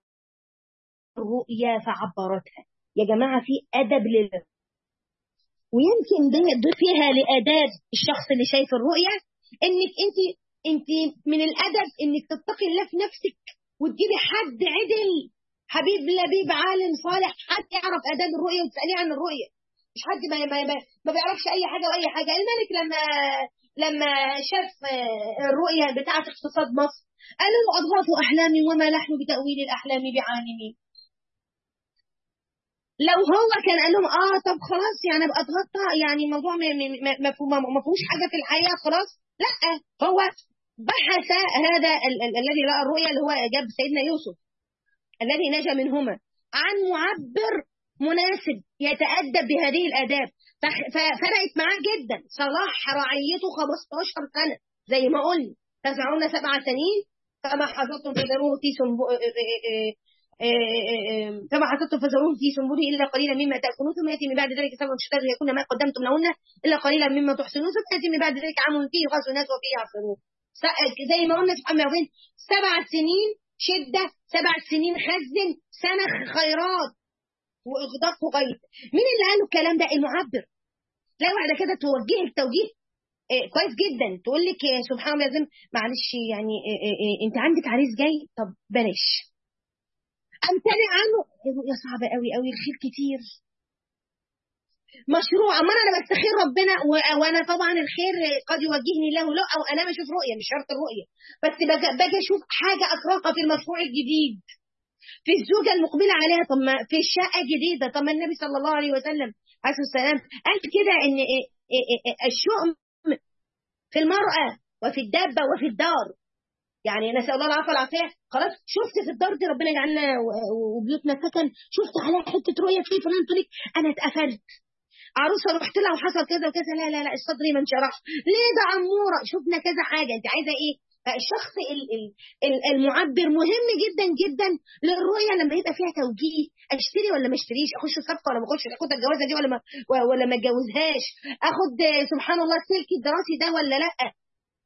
الرؤيا فعبرتها يا جماعه في ادب لل ويمكن دي دي فيها لاداب الشخص اللي شايف الرؤيه انك انت انت من الادب انك تتقي الله في نفسك وتجيبي حد عدل حبيب لبيب عالم صالح حد يعرف اداب الرؤيه وتساليه عن الرؤيه مش حد ما ما, ما, ما بيعرفش اي حاجه واي حاجه الملك لما لما شاف آه، الرؤيه بتاعه اقتصاد مصر قال له اضغاث احلام وما نحن بتاويل الاحلام بعالمين لو هو كان قال لهم اه طب خلاص يعني ابقى اتغطى يعني الموضوع ما ما- ما- ما فيه- ما فيهوش حاجه في الحياه خلاص لا هو بحث هذا ال- ال- الذي راى الرؤيا اللي هو جاب سيدنا يوسف الذي نجا منهما عن معبر مناسب يتأدب بهذه الآداب فخ- ففرقت معاه جدا صلاح رعيته 15 سنة زي ما قلنا تزرعون سبع سنين فما حصدتم فذروه في سنبو فما حصدتم فذروه في سنبله إلا قليلا مما تأكلون ثم يأتي من بعد ذلك سبع شتات يكون ما قدمتم لهن إلا قليلا مما تحسنون ثم يأتي من بعد ذلك عام فيه يغاث الناس وفيه يعصرون س- زي ما قلنا سبحان الله العظيم سبع سنين شدة سبع سنين خزن سنة خيرات وإغداق وغير مين اللي قال له الكلام ده المعبر لا واحدة كده توجهك توجيه إيه كويس جدا تقول لك إيه سبحان الله لازم معلش يعني إيه إيه إيه انت عندك عريس جاي طب بلاش امتنع عنه الرؤيا صعبة قوي قوي الخير كتير مشروع اما انا بستخير ربنا و- وانا طبعا الخير قد يوجهني له لا او انا بشوف رؤيه مش شرط الرؤيه بس باجي باجي اشوف حاجه اكرهها في المشروع الجديد في الزوجه المقبله عليها طب ما في الشقه الجديده طب ما النبي صلى الله عليه وسلم عليه السلام قال كده ان إيه- إيه- إيه- الشؤم في المراه وفي الدابه وفي الدار يعني نسال الله العافيه والعافيه خلاص شفت في الدار دي ربنا يجعلنا و- و- وبيوتنا سكن شفت عليها حته رؤيه في فلان تقول لك انا اتقفلت عروسه رحت لها وحصل كذا وكذا لا لا لا صدري ما انشرحش ليه ده اموره شفنا كذا حاجه انت عايزه ايه الشخص ال- ال- ال- المعبر مهم جدا جدا للرؤيه لما يبقى فيها توجيه اشتري ولا ما اشتريش اخش صفقه ولا ما اخش اخد الجوازه دي ولا ما ولا ما اتجوزهاش اخد آه، سبحان الله السلك الدراسي ده ولا لا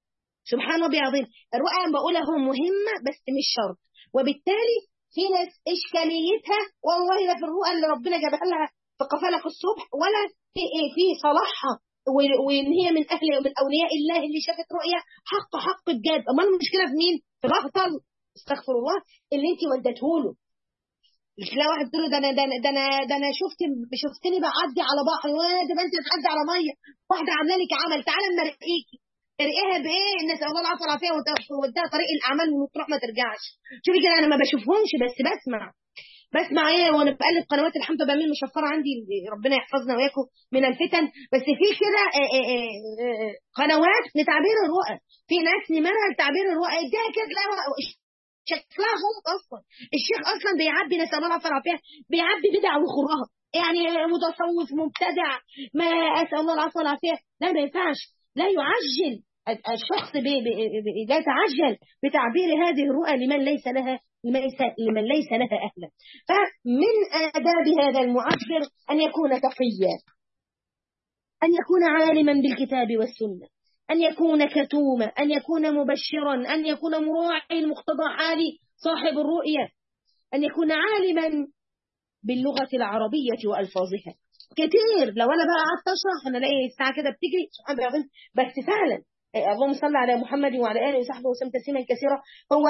سبحان الله العظيم الرؤى بقولها مهمة بس مش شرط وبالتالي في ناس إشكاليتها والله لا في الرؤى اللي ربنا جابها لها في قفلك الصبح ولا في إيه في صلاحها وإن هي من أهل ومن أولياء الله اللي شافت رؤية حق حق بجد أمال المشكلة في مين؟ في الأخطل استغفر الله اللي أنت ودته له مش تلاقي واحد تقول له ده انا ده انا ده انا ده انا شفت شفتني بعدي على بحر ده ما انت بتعدي على ميه واحده عامله لك عمل تعالى اما ارقيكي ارقيها بايه الناس الله العافيه والعافيه واديها طريق الاعمال وتروح ما ترجعش شوفي كده انا ما بشوفهمش بس بسمع بسمع ايه وانا بقلب قنوات الحمد لله بميل مشفره عندي ربنا يحفظنا وياكم من الفتن بس في كده قنوات لتعبير الرؤى في ناس نمرها لتعبير الرؤى اديها كده تلاقي شكلها غلط اصلا الشيخ اصلا بيعبي نسال الله العافيه والعافيه بيعبي بدع وخراها يعني متصوف مبتدع ما اسال الله العافيه والعافيه لا ما ينفعش لا يعجل الشخص بي بي بي لا يتعجل بتعبير هذه الرؤى لمن ليس لها لمن ليس لها اهلا فمن آداب هذا المعبر ان يكون تقيا ان يكون عالما بالكتاب والسنه أن يكون كتوما أن يكون مبشرا أن يكون مراعي المقتضى حال صاحب الرؤية أن يكون عالما باللغة العربية وألفاظها كتير لو أنا بقى قعدت أشرح أنا الاقي الساعة كده بتجري سبحان الله بس فعلا اللهم صل على محمد وعلى آله وصحبه وسلم تسليما كثيرا هو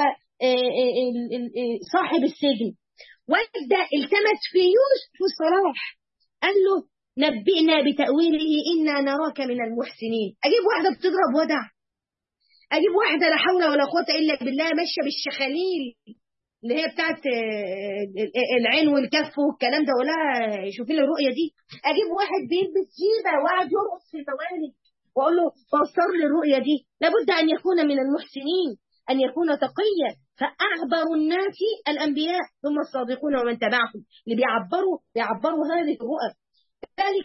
صاحب السجن وده التمس في يوسف الصلاح قال له نبئنا بتأويله إنا نراك من المحسنين أجيب واحدة بتضرب ودع أجيب واحدة لا حول ولا قوة إلا بالله ماشية بالشخاليل اللي هي بتاعت العين والكف والكلام ده ولا شوفي لي الرؤية دي أجيب واحد بيلبس جيبة وقاعد يرقص في الموالد وأقول له فسر لي الرؤية دي لابد أن يكون من المحسنين أن يكون تقيا فأعبر الناس الأنبياء ثم الصادقون ومن تبعهم اللي بيعبروا بيعبروا هذه الرؤى ذلك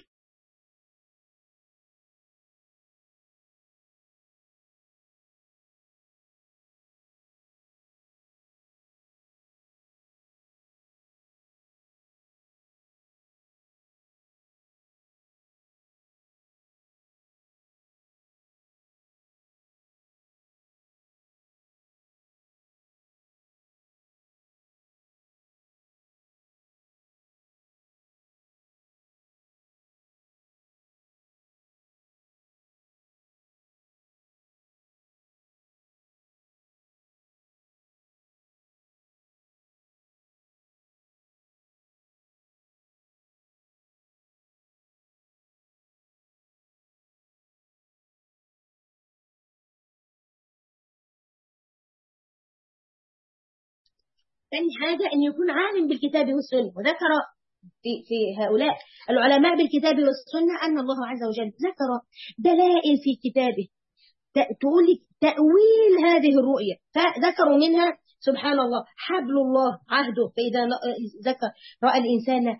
ثاني حاجة أن يكون عالم بالكتاب والسنة وذكر في, في هؤلاء العلماء بالكتاب والسنة أن الله عز وجل ذكر دلائل في كتابه تقول لك تأويل هذه الرؤية فذكروا منها سبحان الله حبل الله عهده فإذا ذكر رأى الإنسان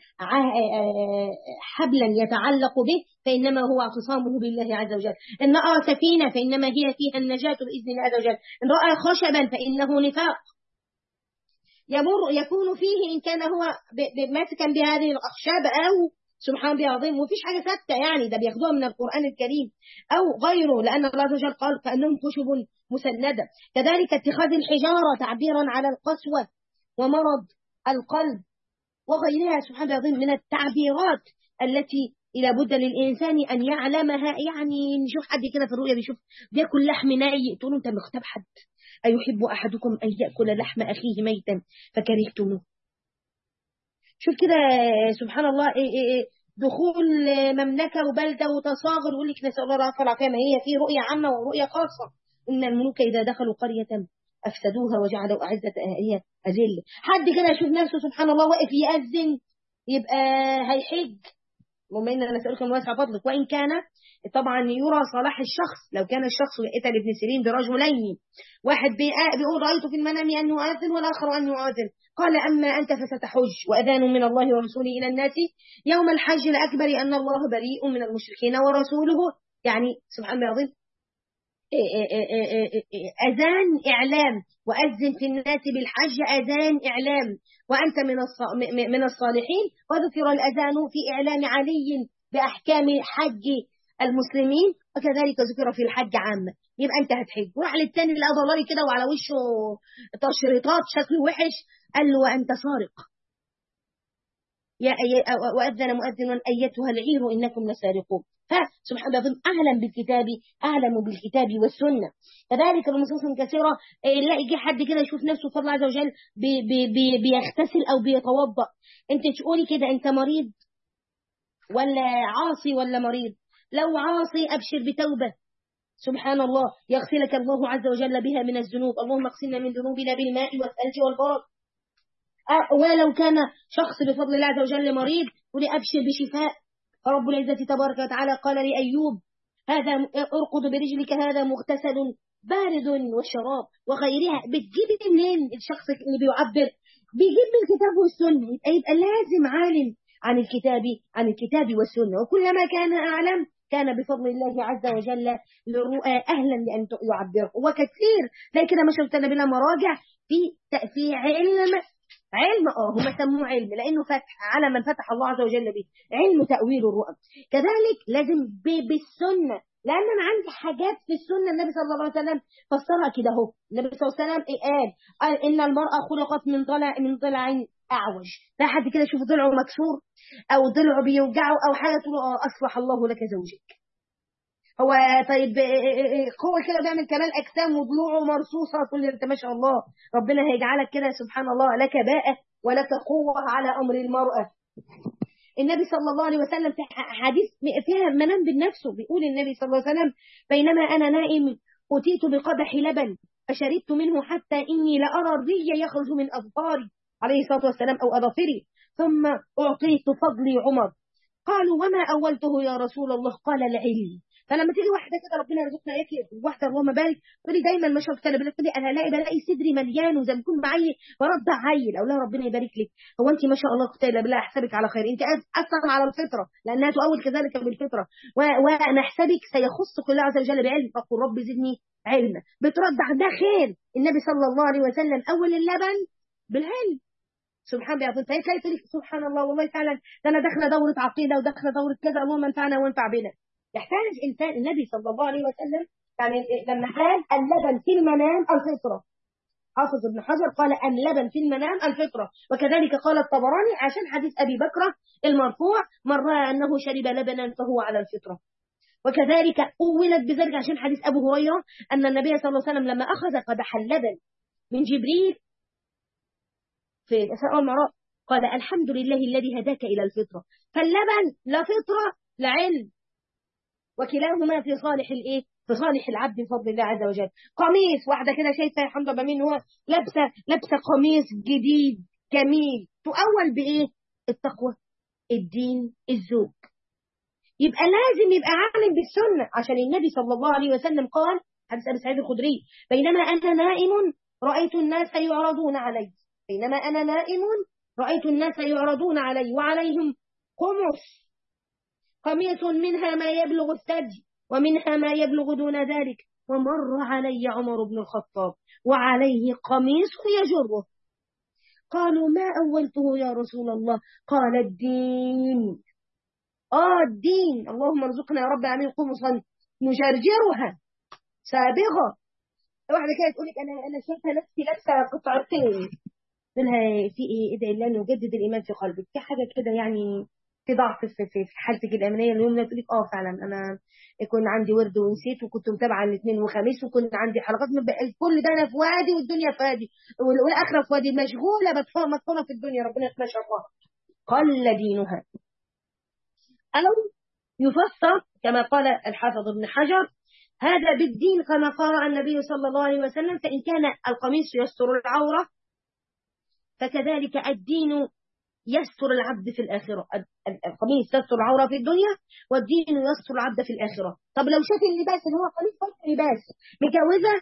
حبلا يتعلق به فإنما هو اعتصامه بالله عز وجل إن رأى سفينة فإنما هي فيها النجاة بإذن الله عز وجل إن رأى خشبا فإنه نفاق يمر يكون فيه إن كان هو ماسكا بهذه الأخشاب أو سبحان الله العظيم ومفيش حاجة ثابتة يعني ده بياخدوها من القرآن الكريم أو غيره لأن الله عز وجل قال كأنهم خشب مسندة كذلك اتخاذ الحجارة تعبيرا على القسوة ومرض القلب وغيرها سبحان الله العظيم من التعبيرات التي إلى بد للإنسان أن يعلمها يعني نشوف حد كده في الرؤيا بيشوف بياكل لحم ناي تقول أنت مختب حد أيحب أحدكم أن يأكل لحم أخيه ميتا فكرهتموه شوف كده سبحان الله إيه إيه إيه دخول مملكة وبلدة وتصاغر يقول لك نسأل الله العافية والعافية ما هي في رؤية عامة ورؤية خاصة إن الملوك إذا دخلوا قرية أفسدوها وجعلوا أعزة أهلها أذل حد كده يشوف نفسه سبحان الله واقف يأذن يبقى هيحج اللهم إنا نسألك من واسع فضلك وإن كان طبعا يرى صلاح الشخص لو كان الشخص اتى لابن سيرين برجلين واحد بيقول رأيت في المنام أن يؤذن والآخر أن يؤذن قال أما أنت فستحج وأذان من الله ورسوله إلى الناس يوم الحج الأكبر أن الله بريء من المشركين ورسوله يعني سبحان الله العظيم أذان إعلام وأذن في الناس بالحج أذان إعلام وأنت من من الصالحين وذكر الأذان في إعلام علي بأحكام حج المسلمين وكذلك ذكر في الحج عامة يبقى انت هتحج وراح للتاني لقى ضلالي كده وعلى وشه تشريطات شكله وحش قال له وانت سارق يا أي... وأذن مؤذن أيتها العير إنكم لسارقون فسبحان الله أعلم بالكتاب أعلم بالكتاب والسنة كذلك النصوص كثيرة لا يجي حد كده يشوف نفسه فضل عز وجل بي بي بي بيغتسل أو بيتوضأ أنت تقولي كده أنت مريض ولا عاصي ولا مريض لو عاصي أبشر بتوبة سبحان الله يغسلك الله عز وجل بها من الذنوب اللهم اغسلنا من ذنوبنا بالماء والثلج والبرد ولو كان شخص بفضل الله عز وجل مريض ولي أبشر بشفاء رب العزة تبارك وتعالى قال لأيوب هذا ارقد برجلك هذا مغتسل بارد وشراب وغيرها بتجيب منين الشخص اللي بيعبر بيجيب من الكتاب والسنة يبقى, يبقى لازم عالم عن الكتاب عن الكتاب والسنة وكلما كان أعلم كان بفضل الله عز وجل للرؤى أهلا لأن يعبره وكثير زي كده ما شفت أنا بلا مراجع في في علم علم اه هم سموه علم لانه فتح على من فتح الله عز وجل به علم تاويل الرؤى كذلك لازم بالسنه لان انا عندي حاجات في السنه النبي صلى الله عليه وسلم فسرها كده اهو النبي صلى الله عليه وسلم قال قال ان المراه خلقت من ضلع من ضلع اعوج لا حد كده يشوف ضلعه مكسور او ضلعه بيوجعه او حاجه تقول اه اصلح الله لك زوجك هو طيب هو كده بيعمل كمال اجسام وضلوعه مرصوصه كل انت ما شاء الله ربنا هيجعلك كده سبحان الله لك باءة ولك قوه على امر المراه النبي صلى الله عليه وسلم في حديث فيها منام بالنفس بيقول النبي صلى الله عليه وسلم بينما انا نائم اتيت بقدح لبن فشربت منه حتى اني لارى الري يخرج من اظفاري عليه الصلاه والسلام او اظافري ثم اعطيت فضلي عمر قالوا وما اولته يا رسول الله قال العلم فلما تيجي واحده كده ربنا يرزقنا اياكي واحده اللهم بارك تقولي دايما ما شفت انا بلاقي انا الاقي بلاقي صدري مليان وزي ما يكون معي برضع عيل اقول لها ربنا يبارك لك هو انت ما شاء الله كنت بالله احسبك على خير انت اصلا على الفطره لانها تؤول كذلك بالفطره وانا احسبك سيخصك الله عز وجل بعلم فقل رب زدني علما بترضع ده خير النبي صلى الله عليه وسلم اول اللبن بالعلم سبحان الله فهي تلاقي تقول سبحان الله والله فعلا ده انا داخله دوره عقيده وداخله دوره كذا اللهم انفعنا وانفع بنا يحتاج انسان النبي صلى الله عليه وسلم يعني لما قال اللبن في المنام الفطره حافظ ابن حجر قال اللبن في المنام الفطره وكذلك قال الطبراني عشان حديث ابي بكر المرفوع من راى انه شرب لبنا فهو على الفطره وكذلك أولت بذلك عشان حديث أبو هريرة أن النبي صلى الله عليه وسلم لما أخذ قدح اللبن من جبريل في الإسراء والمعراج قال الحمد لله الذي هداك إلى الفطرة فاللبن لا فطرة لا علم وكلاهما في صالح الايه في صالح العبد بفضل الله عز وجل قميص واحده كده شايفه يا حمد بمين هو لابسه لابسه قميص جديد جميل تؤول بايه التقوى الدين الزوج يبقى لازم يبقى عالم بالسنه عشان النبي صلى الله عليه وسلم قال حديث ابي سعيد الخدري بينما انا نائم رايت الناس يعرضون علي بينما انا نائم رايت الناس يعرضون علي وعليهم قمص قميص منها ما يبلغ الثدي ومنها ما يبلغ دون ذلك ومر علي عمر بن الخطاب وعليه قميص يجره قالوا ما أولته يا رسول الله قال الدين آه الدين اللهم ارزقنا يا رب عمين قمصا نجرجرها سابغة واحدة كده تقول لك أنا أنا شايفة نفسي لابسة قطعتين لها في إيه ادعي الله أن يجدد الإيمان في قلبك في حاجة كده يعني في ضعف في, في, في حالتك الامنيه اليوم تقول لك اه فعلا انا يكون عندي ورد ونسيت وكنت متابعه الاثنين وخميس وكنت عندي حلقات كل ده انا في وادي والدنيا في وادي والاخره في وادي مشغوله مدفونه في الدنيا ربنا ما شاء الله قل دينها أو يفسر كما قال الحافظ ابن حجر هذا بالدين كما قال النبي صلى الله عليه وسلم فإن كان القميص يستر العورة فكذلك الدين يستر العبد في الآخرة القميص يستر العورة في الدنيا والدين يستر العبد في الآخرة طب لو شاف اللباس اللي هو قميص بس لباس متجوزة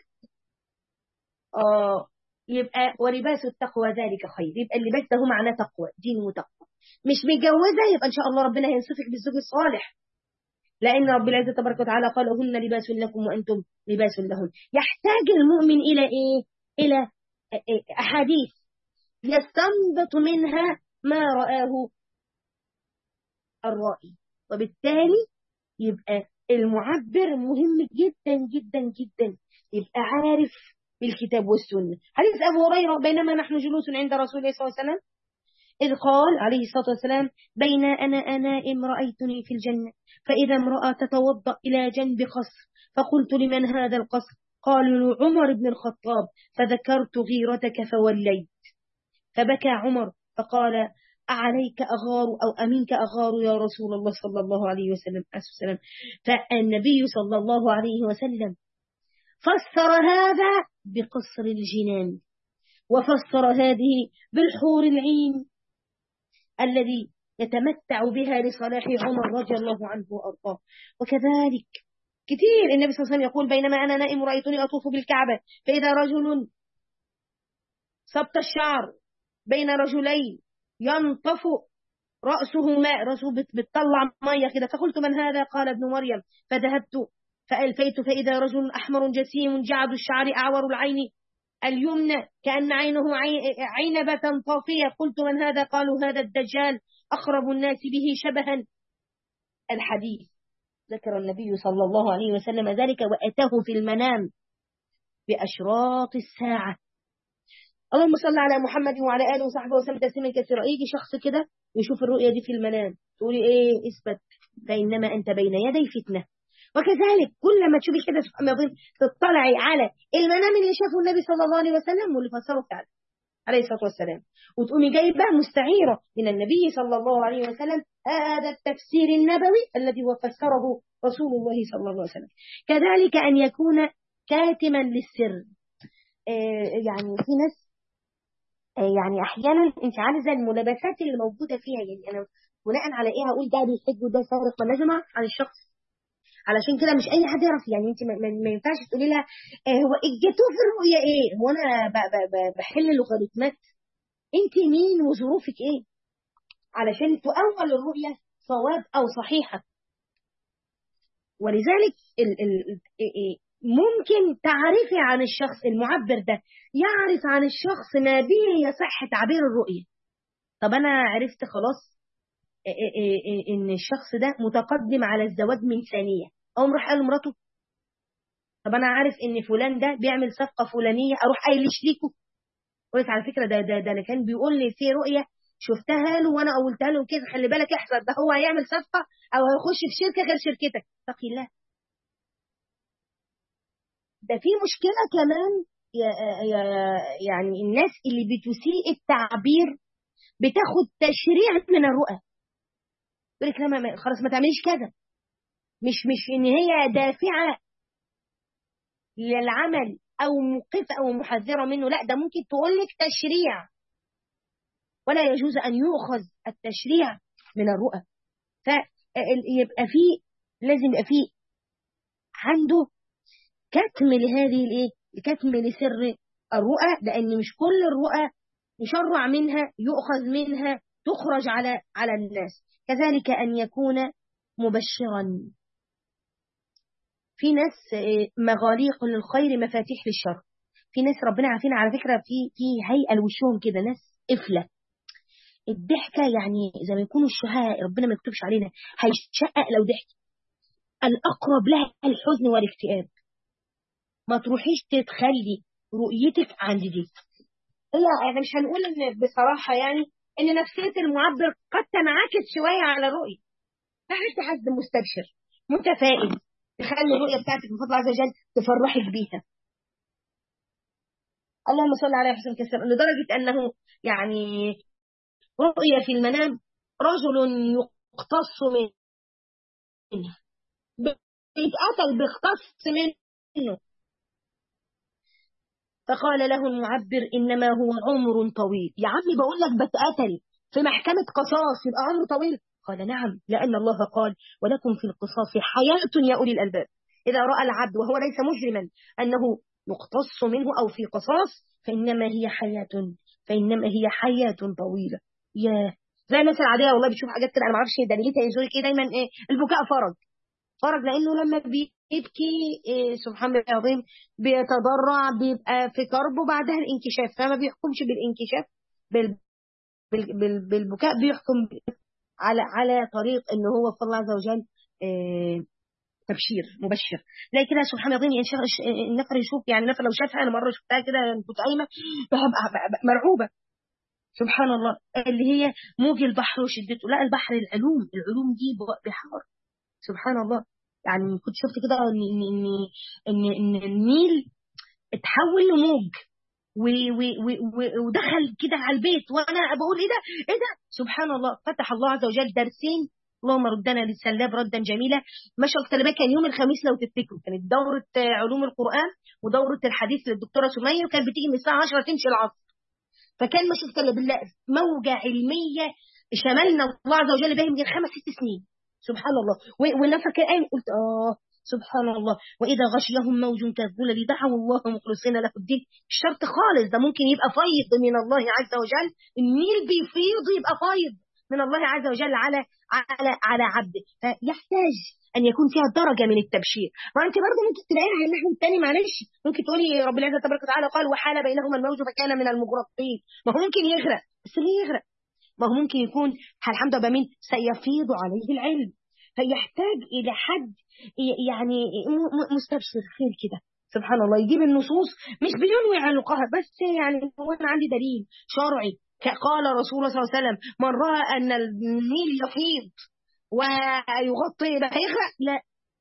آه يبقى ولباس التقوى ذلك خير يبقى اللباس ده هو معناه تقوى دين وتقوى مش متجوزة يبقى إن شاء الله ربنا هينصفك بالزوج الصالح لأن رب العزة تبارك وتعالى قال هن لباس لكم وأنتم لباس لهن يحتاج المؤمن إلى إيه؟ إلى أحاديث يستنبط منها ما رآه الرائي وبالتالي يبقى المعبر مهم جدا جدا جدا يبقى عارف بالكتاب والسنة حديث أبو هريرة بينما نحن جلوس عند رسول الله صلى الله عليه وسلم إذ قال عليه الصلاة والسلام بين أنا أنائم رأيتني في الجنة فإذا امرأة تتوضأ إلى جنب قصر فقلت لمن هذا القصر قالوا عمر بن الخطاب فذكرت غيرتك فوليت فبكى عمر فقال أعليك أغار أو أمينك أغار يا رسول الله صلى الله عليه وسلم وسلم فالنبي صلى الله عليه وسلم فسر هذا بقصر الجنان وفسر هذه بالحور العين الذي يتمتع بها لصلاح عمر رضي الله عنه وأرضاه وكذلك كثير النبي صلى الله عليه وسلم يقول بينما أنا نائم رأيتني أطوف بالكعبة فإذا رجل سبط الشعر بين رجلين ينطف رأسه ماء رأسه بتطلع مية كده فقلت من هذا قال ابن مريم فذهبت فألفيت فإذا رجل أحمر جسيم جعد الشعر أعور العين اليمنى كأن عينه عنبة طافية قلت من هذا قالوا هذا الدجال أقرب الناس به شبها الحديث ذكر النبي صلى الله عليه وسلم ذلك وأتاه في المنام بأشراط الساعة اللهم صل على محمد وعلى آله وصحبه وسلم تسليما كثيرا يجي شخص كده يشوف الرؤية دي في المنام تقولي ايه اثبت فإنما أنت بين يدي فتنة وكذلك كل ما تشوفي كده سبحان الله تطلعي على المنام اللي شافه النبي صلى الله عليه وسلم واللي فسره فعلا عليه الصلاة والسلام وتقومي جايبة مستعيرة من النبي صلى الله عليه وسلم هذا التفسير النبوي الذي هو فسره رسول الله صلى الله عليه وسلم كذلك أن يكون كاتما للسر آه يعني في ناس آه يعني أحيانا أنت عارفة الملابسات اللي موجودة فيها يعني أنا بناء على إيه هقول ده بيحج وده سارق ما لازم عن الشخص علشان كده مش اي حد يعرف يعني انت ما, ما ينفعش تقولي لها آه هو الجاتوه في الرؤيه ايه هو انا ب ب ب بحل لوغاريتمات انت مين وظروفك ايه علشان تؤول الرؤيه صواب او صحيحه ولذلك ال ال ممكن تعرفي عن الشخص المعبر ده يعرف عن الشخص ما به يصح تعبير الرؤيه طب انا عرفت خلاص ان الشخص ده متقدم على الزواج من ثانيه او راح قال لمراته طب انا عارف ان فلان ده بيعمل صفقه فلانيه اروح قايل لشريكه قلت على فكره ده ده ده انا كان بيقول لي في رؤيه شفتها له وانا قلتها له كده خلي بالك احذر ده هو هيعمل صفقه او هيخش في شركه غير شركتك اتقي الله ده في مشكله كمان يعني الناس اللي بتسيء التعبير بتاخد تشريع من الرؤى يقول لك لا خلاص ما تعمليش كذا مش مش ان هي دافعه للعمل او موقفه او محذره منه لا ده ممكن تقول لك تشريع ولا يجوز ان يؤخذ التشريع من الرؤى فيبقى في لازم يبقى في عنده كتم لهذه الايه كتم لسر الرؤى لان مش كل الرؤى يشرع منها يؤخذ منها تخرج على على الناس كذلك أن يكون مبشرا في ناس مغاليق للخير مفاتيح للشر في ناس ربنا عارفين على فكرة في في هيئة لوشهم كده ناس قفلة الضحكة يعني زي ما يكونوا الشهاء ربنا ما يكتبش علينا هيشقق لو ضحك الأقرب لها الحزن والاكتئاب ما تروحيش تتخلي رؤيتك عند دي هي يعني مش هنقول ان بصراحة يعني ان نفسية المعبر قد تنعكس شوية على الرؤية فانت حد مستبشر متفائل تخلي الرؤية بتاعتك من فضل عز وجل تفرحك بيها اللهم صل على حسن كثير لدرجة أنه يعني رؤية في المنام رجل يقتص منه بيتقتل بيقتص منه فقال له المعبر إنما هو عمر طويل يا عمي بقول لك بتقتل في محكمة قصاص يبقى عمر طويل قال نعم لأن الله قال ولكم في القصاص حياة يا أولي الألباب إذا رأى العبد وهو ليس مجرما أنه يقتص منه أو في قصاص فإنما هي حياة فإنما هي حياة طويلة يا زي الناس العادية والله بتشوف حاجات كده أنا ما اعرفش دليلتها يزول كده دايما إيه البكاء فرج فرج لأنه لما بيبكي إيه سبحان الله العظيم بيتضرع بيبقى في كرب وبعدها الانكشاف فما بيحكمش بالانكشاف بال بال بال بالبكاء بيحكم على على طريق ان هو فالله عز وجل إيه تبشير مبشر زي كده سبحان الله يعني النفر يشوف يعني النفر لو شافها انا مره شفتها كده كنت قايمه ببقى مرعوبه سبحان الله اللي هي موج البحر وشدته لا البحر العلوم العلوم دي بحار سبحان الله يعني كنت شفت كده ان ان ان ان النيل اتحول لموج ودخل كده على البيت وانا بقول ايه ده ايه ده سبحان الله فتح الله عز وجل درسين اللهم ردنا للسلاب ردا جميلا مشى الكلمات كان يوم الخميس لو تفتكروا كانت دوره علوم القران ودوره الحديث للدكتوره سميه وكانت بتيجي من الساعه 10 تمشي العصر فكان ماشي الكلام بالله موجه علميه شملنا الله عز وجل بها من خمس ست سنين سبحان الله وانا فاكر ايه قلت اه سبحان الله واذا غشيهم موج كالظلل دعوا الله مخلصين له الدين الشرط خالص ده ممكن يبقى فيض من الله عز وجل النيل بيفيض يبقى فيض من الله عز وجل على على على عبده فيحتاج ان يكون فيها درجه من التبشير ما انت برضه ممكن تلاقيها على النحو الثاني معلش ممكن تقولي رب العزه تبارك وتعالى قال وحال بينهما الموج فكان من المغرقين ما هو ممكن يغرق بس ليه يغرق ما هو ممكن يكون الحمد لله من سيفيض عليه العلم فيحتاج الى حد يعني مستبشر خير كده سبحان الله يجيب النصوص مش بينوي عنقها بس يعني هو انا عندي دليل شرعي قال رسول الله صلى الله عليه وسلم من راى ان النيل يفيض ويغطي يبقى هيغرق لا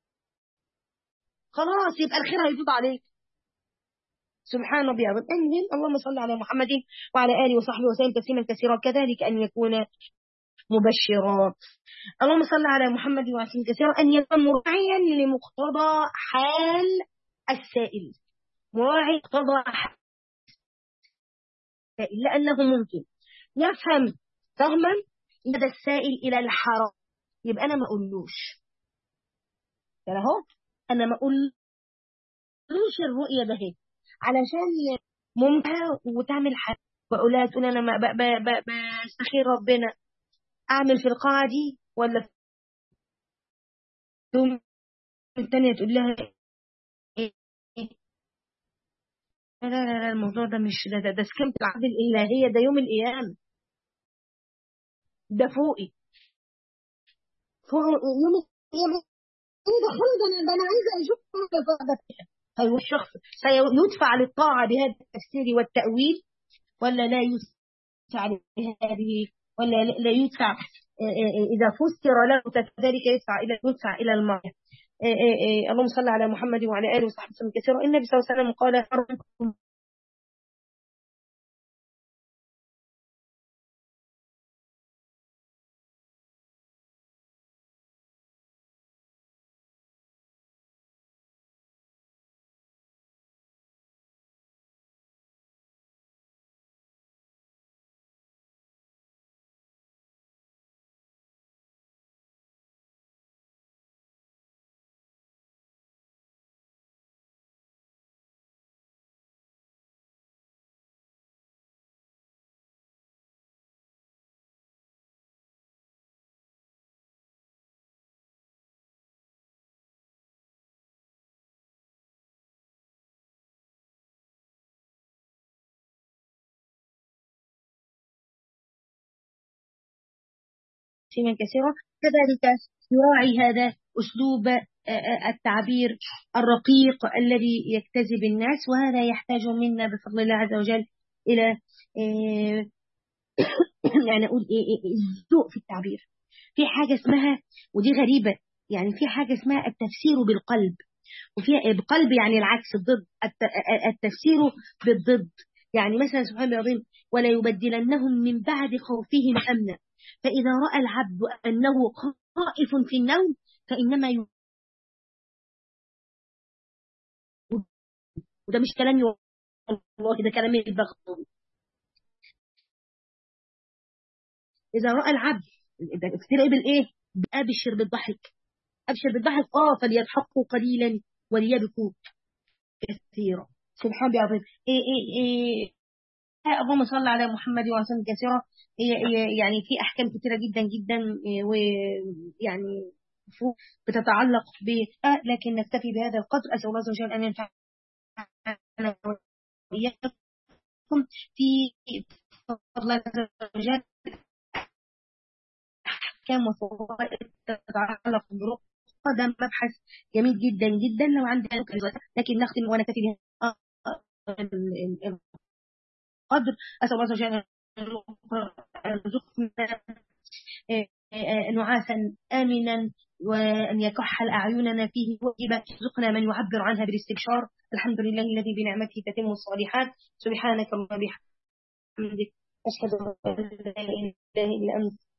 خلاص يبقى الخير هيفيض عليك سبحان ربي العظيم المهم اللهم صل على محمد وعلى اله وصحبه وسلم تسليما كثيرا كذلك ان يكون مبشرا اللهم صل على محمد وعلى اله كثيرا ان يكون مراعيا لمقتضى حال السائل مراعي مقتضى حال السائل لانه ممكن يفهم فهما يد السائل الى الحرام يبقى انا ما اقولوش يعني اهو انا ما اقولوش الرؤيه ده هي علشان ممتعه وتعمل حاجه بقولها تقول انا ما بستخير ربنا اعمل في القاعه دي ولا تقوم الثانيه تقول لها إيه؟ لا لا لا الموضوع ده مش ده ده, ده سكمت العبد الالهيه ده يوم القيامه ده فوقي فوق يوم القيامه ايه ده خالد انا ده انا عايزه اشوف ده هو الشخص سيدفع للطاعه بهذا التفسير والتاويل ولا لا يدفع بهذه ولا لا يدفع اذا فسر له كذلك يدفع الى يدفع الى الماء اللهم صل على محمد وعلى اله وصحبه وسلم كثيرا النبي صلى الله عليه وسلم قال تفصيلا كثيرا كذلك يراعي هذا أسلوب التعبير الرقيق الذي يجتذب الناس وهذا يحتاج منا بفضل الله عز وجل إلى يعني أقول الذوق في التعبير في حاجة اسمها ودي غريبة يعني في حاجة اسمها التفسير بالقلب وفي بقلب يعني العكس الضد التفسير بالضد يعني مثلا سبحان الله العظيم ولا يبدلنهم من بعد خوفهم امنا فإذا رأى العبد أنه خائف في النوم فإنما ي... وده مش كلامي والله ده كلام البغوي إذا رأى العبد تلاقي بالإيه؟ أبشر بالضحك أبشر بالضحك آه فليضحكوا قليلا وليبكوا كثيرا سبحان الله العظيم إيه إيه إيه اللهم صل على محمد وسلم كثيرا يعني في احكام كثيره جدا جدا ويعني بتتعلق ب لكن نكتفي بهذا القدر اسال الله عز وجل ان ينفعنا واياكم في فضل الله عز وجل احكام وفوائد تتعلق برؤى ده مبحث جميل جدا جدا لو عندنا لكن نختم ونكتفي بها القدر أسأل الله عز وجل أن يرزقنا نعاسا آمنا وأن يكحل أعيننا فيه وجبا يرزقنا من يعبر عنها بالاستبشار الحمد لله الذي بنعمته تتم الصالحات سبحانك اللهم وبحمدك أشهد أن لا إله إلا أنت